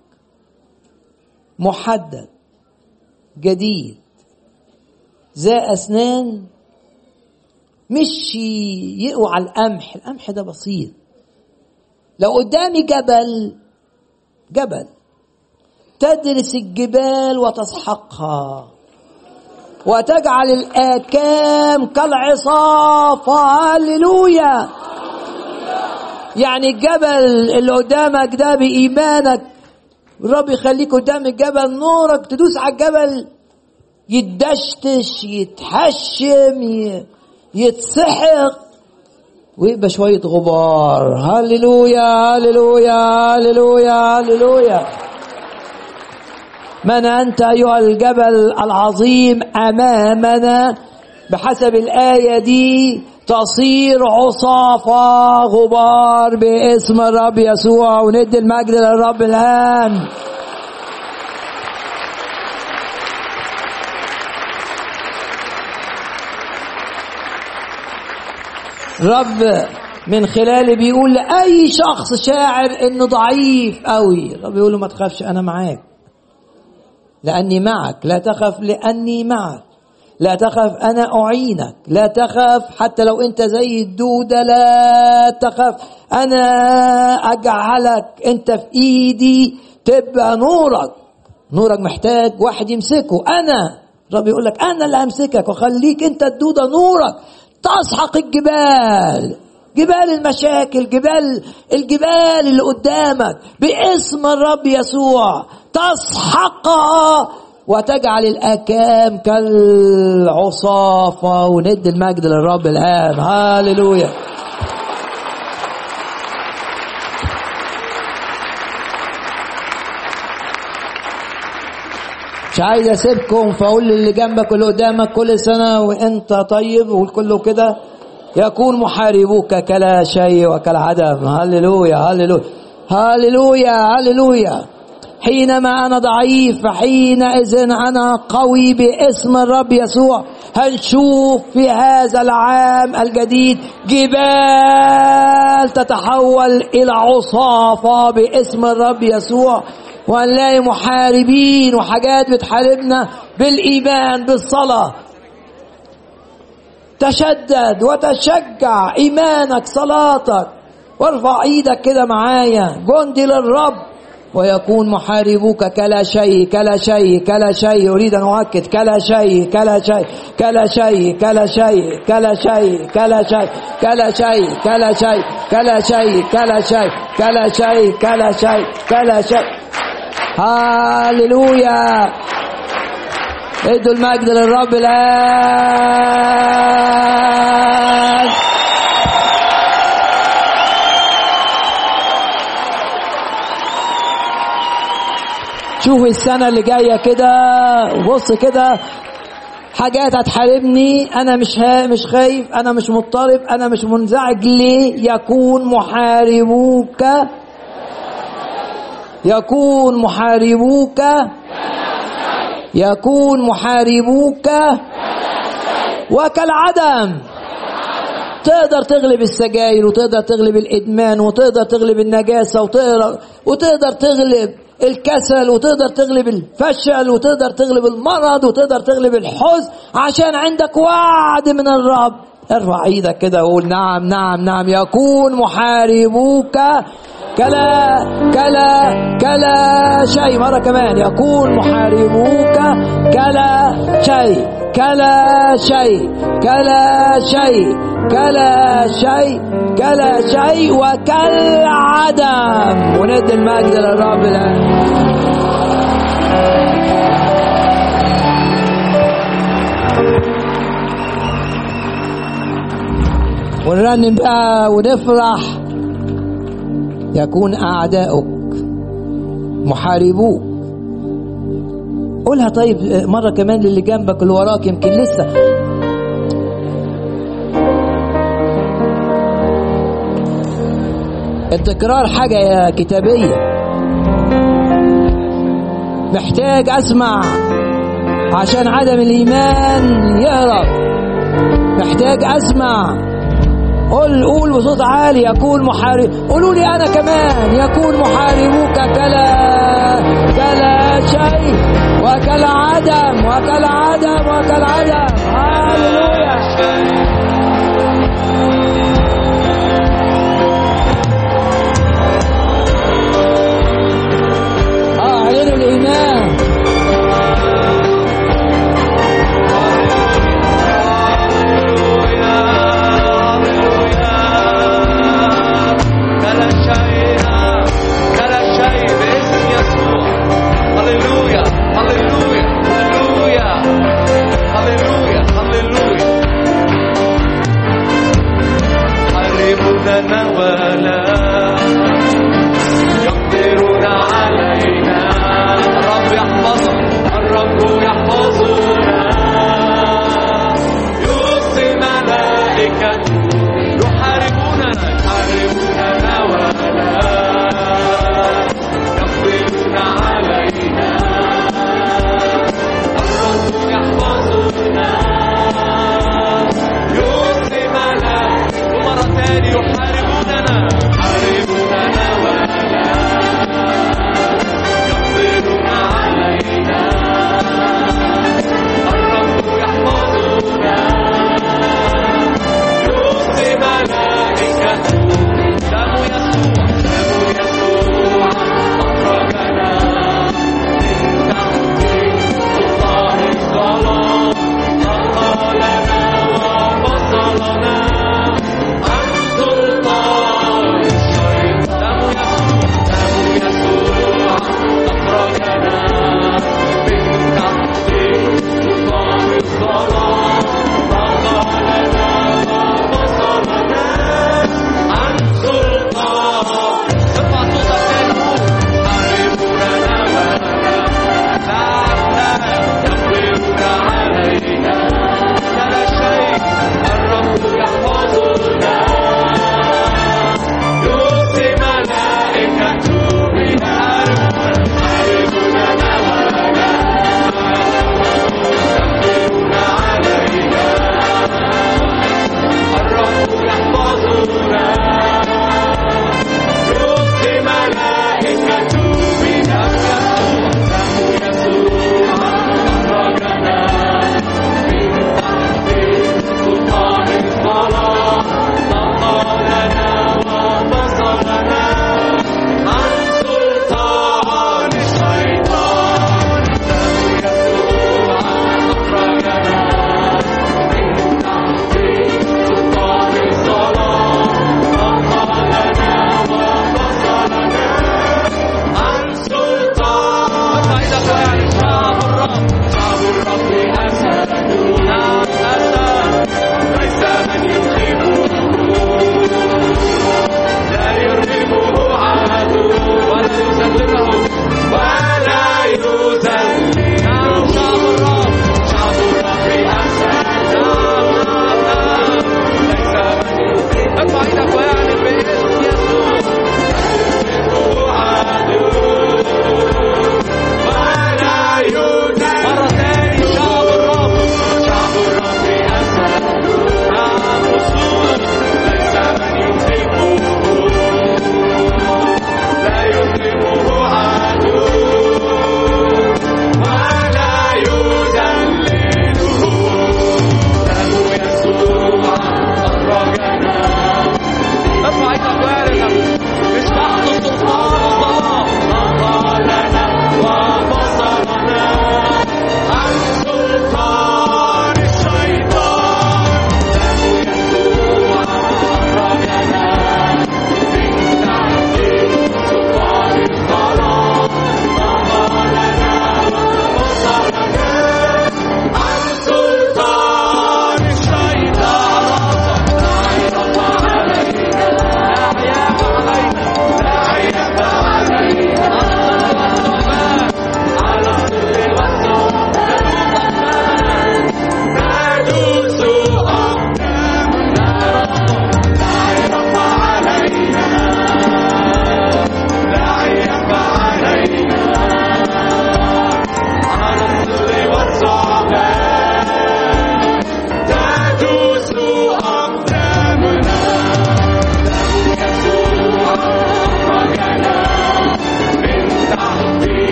محدد جديد ذا اسنان مش يقوى على القمح القمح ده بسيط لو قدامي جبل جبل تدرس الجبال وتسحقها وتجعل الآكام كالعصافة هللويا يعني الجبل اللي قدامك ده بإيمانك الرب يخليك قدام الجبل نورك تدوس على الجبل يتدشتش يتهشم يتسحق ويبقى شوية غبار هللويا هللويا هللويا هللويا من أنت أيها الجبل العظيم أمامنا بحسب الآية دي تصير عصافة غبار باسم الرب يسوع وندي المجد للرب الآن رب من خلاله بيقول لأي شخص شاعر إنه ضعيف قوي رب يقول له ما تخافش أنا معاك لأني معك لا تخف لأني معك لا تخف أنا أعينك لا تخف حتى لو أنت زي الدودة لا تخف أنا أجعلك أنت في إيدي تبقى نورك نورك محتاج واحد يمسكه أنا رب يقول لك أنا اللي همسكك وخليك أنت الدودة نورك تسحق الجبال جبال المشاكل جبال الجبال اللي قدامك باسم الرب يسوع تسحقها وتجعل الأكام كالعصافة وند المجد للرب الآن هاللويا مش عايز اسيبكم فاقول للي جنبك واللي قدامك كل سنه وانت طيب والكل كده يكون محاربوك كلا شيء وكالعدم هللويا هللويا هللويا هللويا حينما انا ضعيف حينئذ انا قوي باسم الرب يسوع هنشوف في هذا العام الجديد جبال تتحول الى عصافه باسم الرب يسوع وهنلاقي محاربين وحاجات بتحاربنا بالايمان بالصلاه تشدد وتشجع ايمانك صلاتك وارفع ايدك كده معايا جندي للرب ويكون محاربوك كلا شيء كلا شيء كلا شيء أريد أن أؤكد كلا شيء كلا شيء كلا شيء كلا شيء كلا شيء كلا شيء كلا شيء كلا شيء كلا شيء كلا شيء كلا شيء كلا شيء كلا شيء هاللويا ادوا المجد للرب الآن شوف السنة اللي جاية كده بص كده حاجات هتحاربني انا مش ها مش خايف انا مش مضطرب انا مش منزعج ليه يكون محاربوك يكون محاربوك يكون محاربوك وكالعدم تقدر تغلب السجاير وتقدر تغلب الادمان وتقدر تغلب النجاسه وتقدر وتقدر تغلب الكسل وتقدر تغلب الفشل وتقدر تغلب المرض وتقدر تغلب الحزن عشان عندك وعد من الرب ارفع ايدك كده وقول نعم نعم نعم يكون محاربوك كلا كلا كلا شيء مرة كمان يكون محاربوك كلا شيء كلا شيء كلا شيء كلا شيء كلا شيء وكالعدم وندي المجد للرب الآن ونرنم بقى ونفرح يكون أعداؤك محاربوك قولها طيب مرة كمان للي جنبك اللي وراك يمكن لسه التكرار حاجة كتابية محتاج اسمع عشان عدم الايمان يهرب محتاج اسمع قول قول بصوت عالي يكون محارب قولوا لي انا كمان يكون محاربوك كلا كلا شيء وكلا عدم وكلا عدم وكلا عدم هاللويا اه اعلنوا الايمان كلا شيء كلا شيء باسم يسوع هللويا هللويا هللويا هللويا هللويا قربنا ولا يقدرون علينا الرب يحفظنا الرب يحفظنا يرسل ملائكته يحاربوننا يحاربوننا ولا يقدرون علينا الرب يحفظنا يرسل ملائكته ومرة تاني يحاربوننا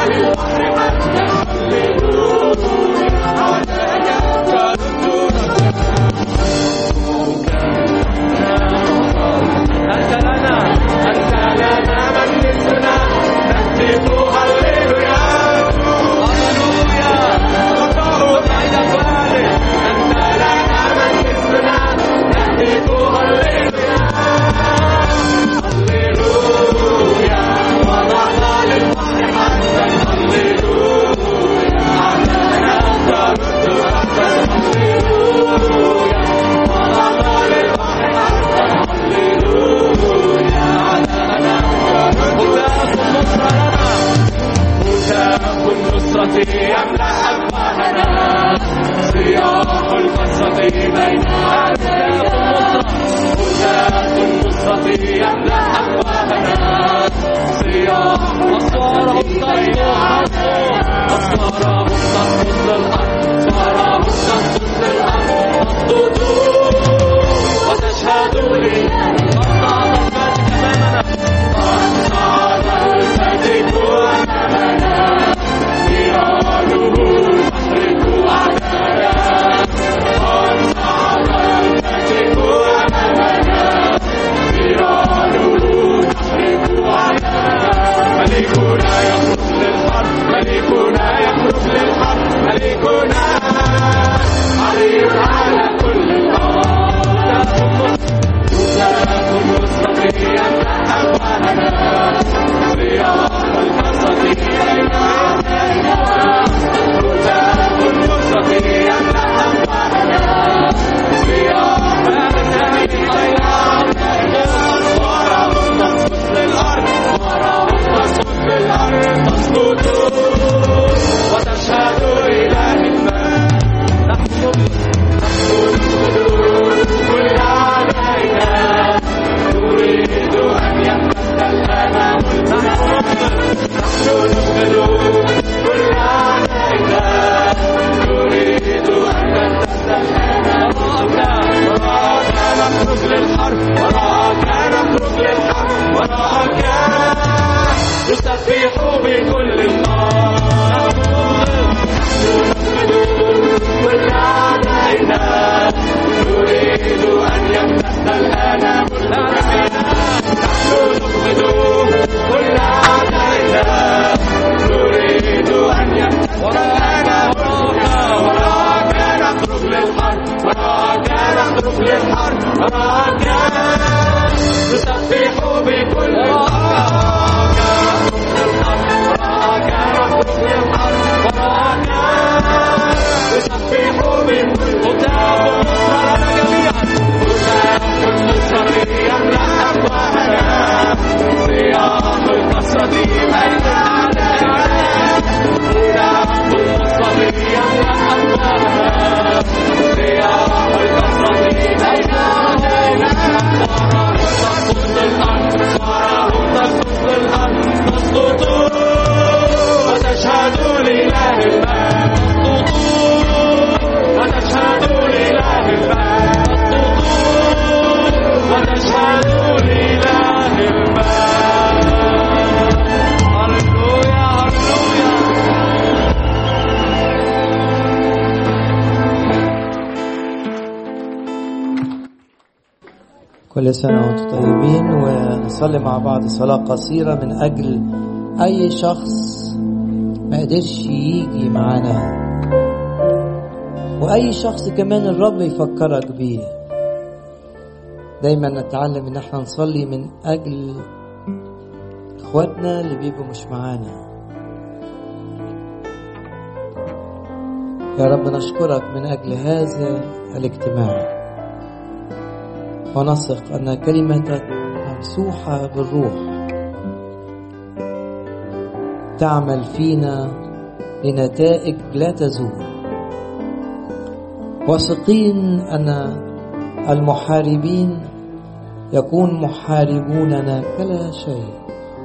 أنت لنا أنت لنا من مثلنا نهتف هللويا هللويا وبعد فارق أنت لنا من مثلنا نهتف هللويا هللويا وضعنا للبحر حتى هللويا علينا ترد أقدس هللويا وضعنا للبحر حتى هللويا علينا هتاف النصر لنا هتاف النصرة يملأ أفواهنا صياح القصة بين هتاف النصرة هتاف النصرة يملأ أفواهنا صياح أسوارهم تصدر أسوارهم تسقط للأرض أسوارهم تسقط للأرض تسقط وتشهد لي قد صعد المجد أمامنا قد صعد المجد أمامنا نيرانه تحرق أعداءنا قد صعد المجد أمامنا نيرانه تحرق أعداءنا ملكنا يخرج للحرب ملكنا يخرج للحرب ملكنا علي على كل الأرض هتاف النصرة يملأ أفواهنا صياح القصة بين أعدائنا هتاف النصرة يملأ أفواهنا صياح القصة بين أعدائنا أسوارهم تسقط للأرض أسوارهم تسقط للأرض تسقط وتشهد إله المجد نحن نحن كل أعدائنا نريد أن يمتد الآن ملكنا نحن نبغض كل أعدائنا نريد أن يمتد الآن وراءك وراءك نخرج للحرب وراءك نخرج للحرب وراءك نسبح بكل النار نحن نبغض كل أعدائنا نريد أن يمتد الآن ملكنا نحن نبغض كل أعدائنا نريد أن يمتد الآن وراءك وراءك نخرج للحرب وراءك نخرج للحرب وراءك نسبح بكل وراءك وراءك نخرج للحرب وراءك نسبح بكل هتاف النصر لنا جميعا هتاف النصر يملأ أفواهنا صياح الكسرة بين أعدائنا هتاف النصر يملأ أفواهنا صياح الكسرة بين أعدائنا صارهم تسقط للأرض صارهم تسقط للأرض تسقط وتشهد لله المجد تسقط وتشهد لله المجد تسقط وتشهد لله المجد هللويا هللويا كل سنة وانتم طيبين ونصلي مع بعض صلاة قصيرة من أجل أي شخص ما قدرش يجي معانا وأي شخص كمان الرب يفكرك بيه دايما نتعلم ان احنا نصلي من أجل اخواتنا اللي بيبقوا مش معانا يا رب نشكرك من أجل هذا الاجتماع ونثق أن كلمتك ممسوحة بالروح تعمل فينا لنتائج لا تزول واثقين أن المحاربين يكون محاربوننا كلا شيء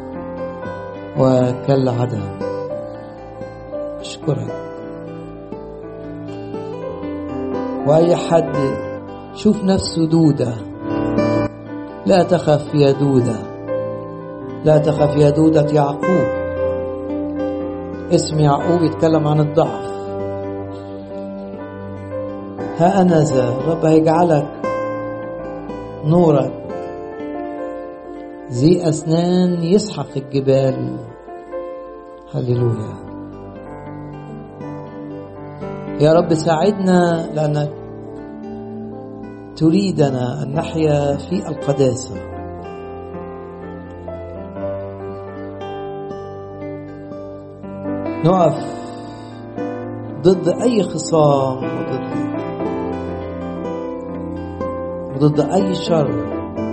وكالعدم أشكرك وأي حد شوف نفسه دودة لا تخف يا دودة لا تخف يا دودة يعقوب اسم يعقوب يتكلم عن الضعف ها أنا ذا الرب هيجعلك نورك ذي أسنان يسحق الجبال هللويا يا رب ساعدنا لأنك تريدنا أن نحيا في القداسة نقف ضد أي خصام وضد وضد أي شر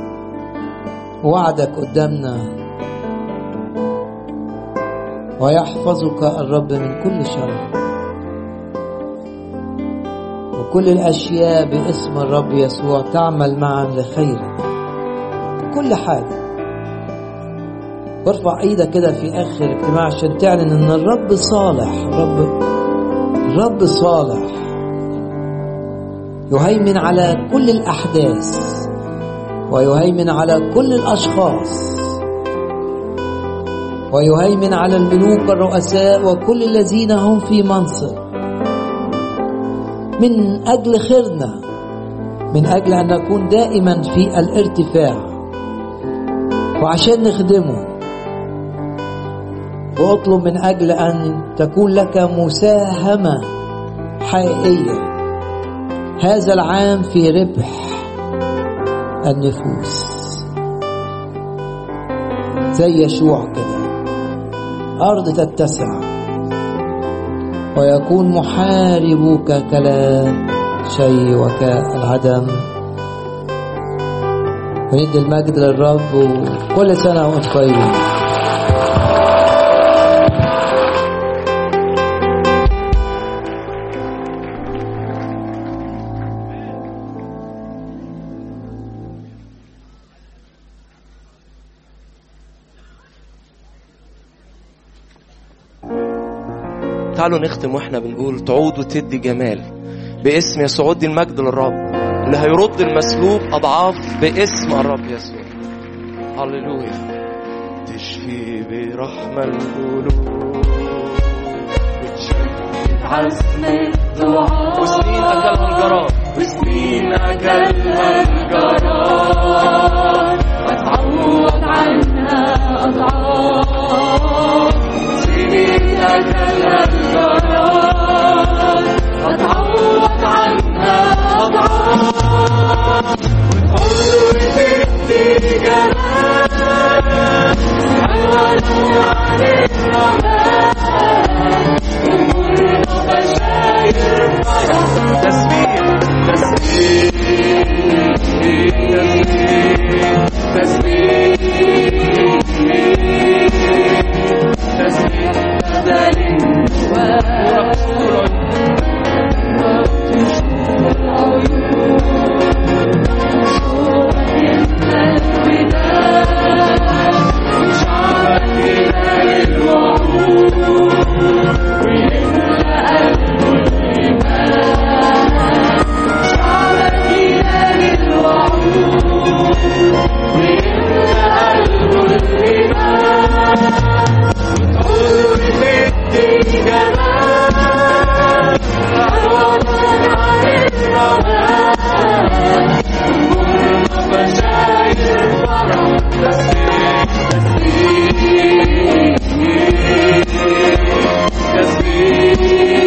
وعدك قدامنا ويحفظك الرب من كل شر وكل الأشياء باسم الرب يسوع تعمل معا لخيرنا كل حاجة وارفع ايدك كده في اخر الاجتماع عشان تعلن ان الرب صالح الرب الرب صالح يهيمن على كل الاحداث ويهيمن على كل الاشخاص ويهيمن على الملوك والرؤساء وكل الذين هم في منصب من اجل خيرنا من اجل ان نكون دائما في الارتفاع وعشان نخدمه واطلب من اجل ان تكون لك مساهمه حقيقيه هذا العام في ربح النفوس زي يشوع كده ارض تتسع ويكون محاربك كلا شيء وكالعدم وندي المجد للرب وكل سنه وانتم طيبين تعالوا نختم واحنا بنقول تعود وتدي جمال باسم يسوع ادي المجد للرب اللي هيرد المسلوب اضعاف باسم الرب يسوع هللويا تشفي برحمة القلوب عزم الدعاء وسنين اكلها الجراد وسنين أكلها الجراد وتعوض عنها أضعاف سنين أكلها الجراد وتعوض عنها أضعاف وتقول وتدي جمال حلوة عن الرمال ومرة بشاير فرح تسبيح تسبيح تسبيح تسبيح بدل النواه تشوف العيون صورة يملى الوداد وشعبك يلاقي الوعود ويملى قلبه الإيمان شعبك يلاقي الوعود ويملى قلبه الإيمان وتقول بدي جمال عوضا عن الروان ومرة بشاير فرح تسبيح تسبيح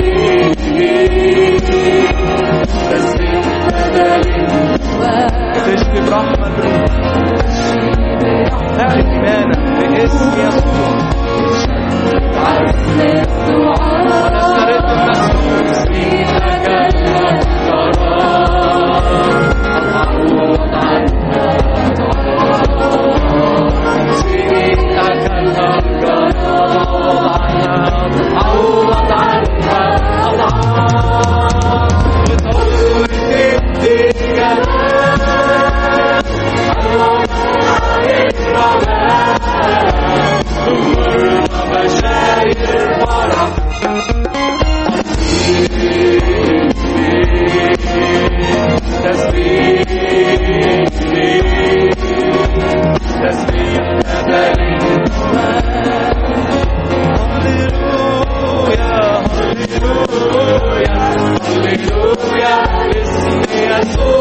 تسبيح تسبيح بدل النواه تشفي برحمة القلوب اعلن ايمانك باسم يسوع عزم الدعاء ونسترد المسلوب تسبيحك الجرار تعوض عنها يسوع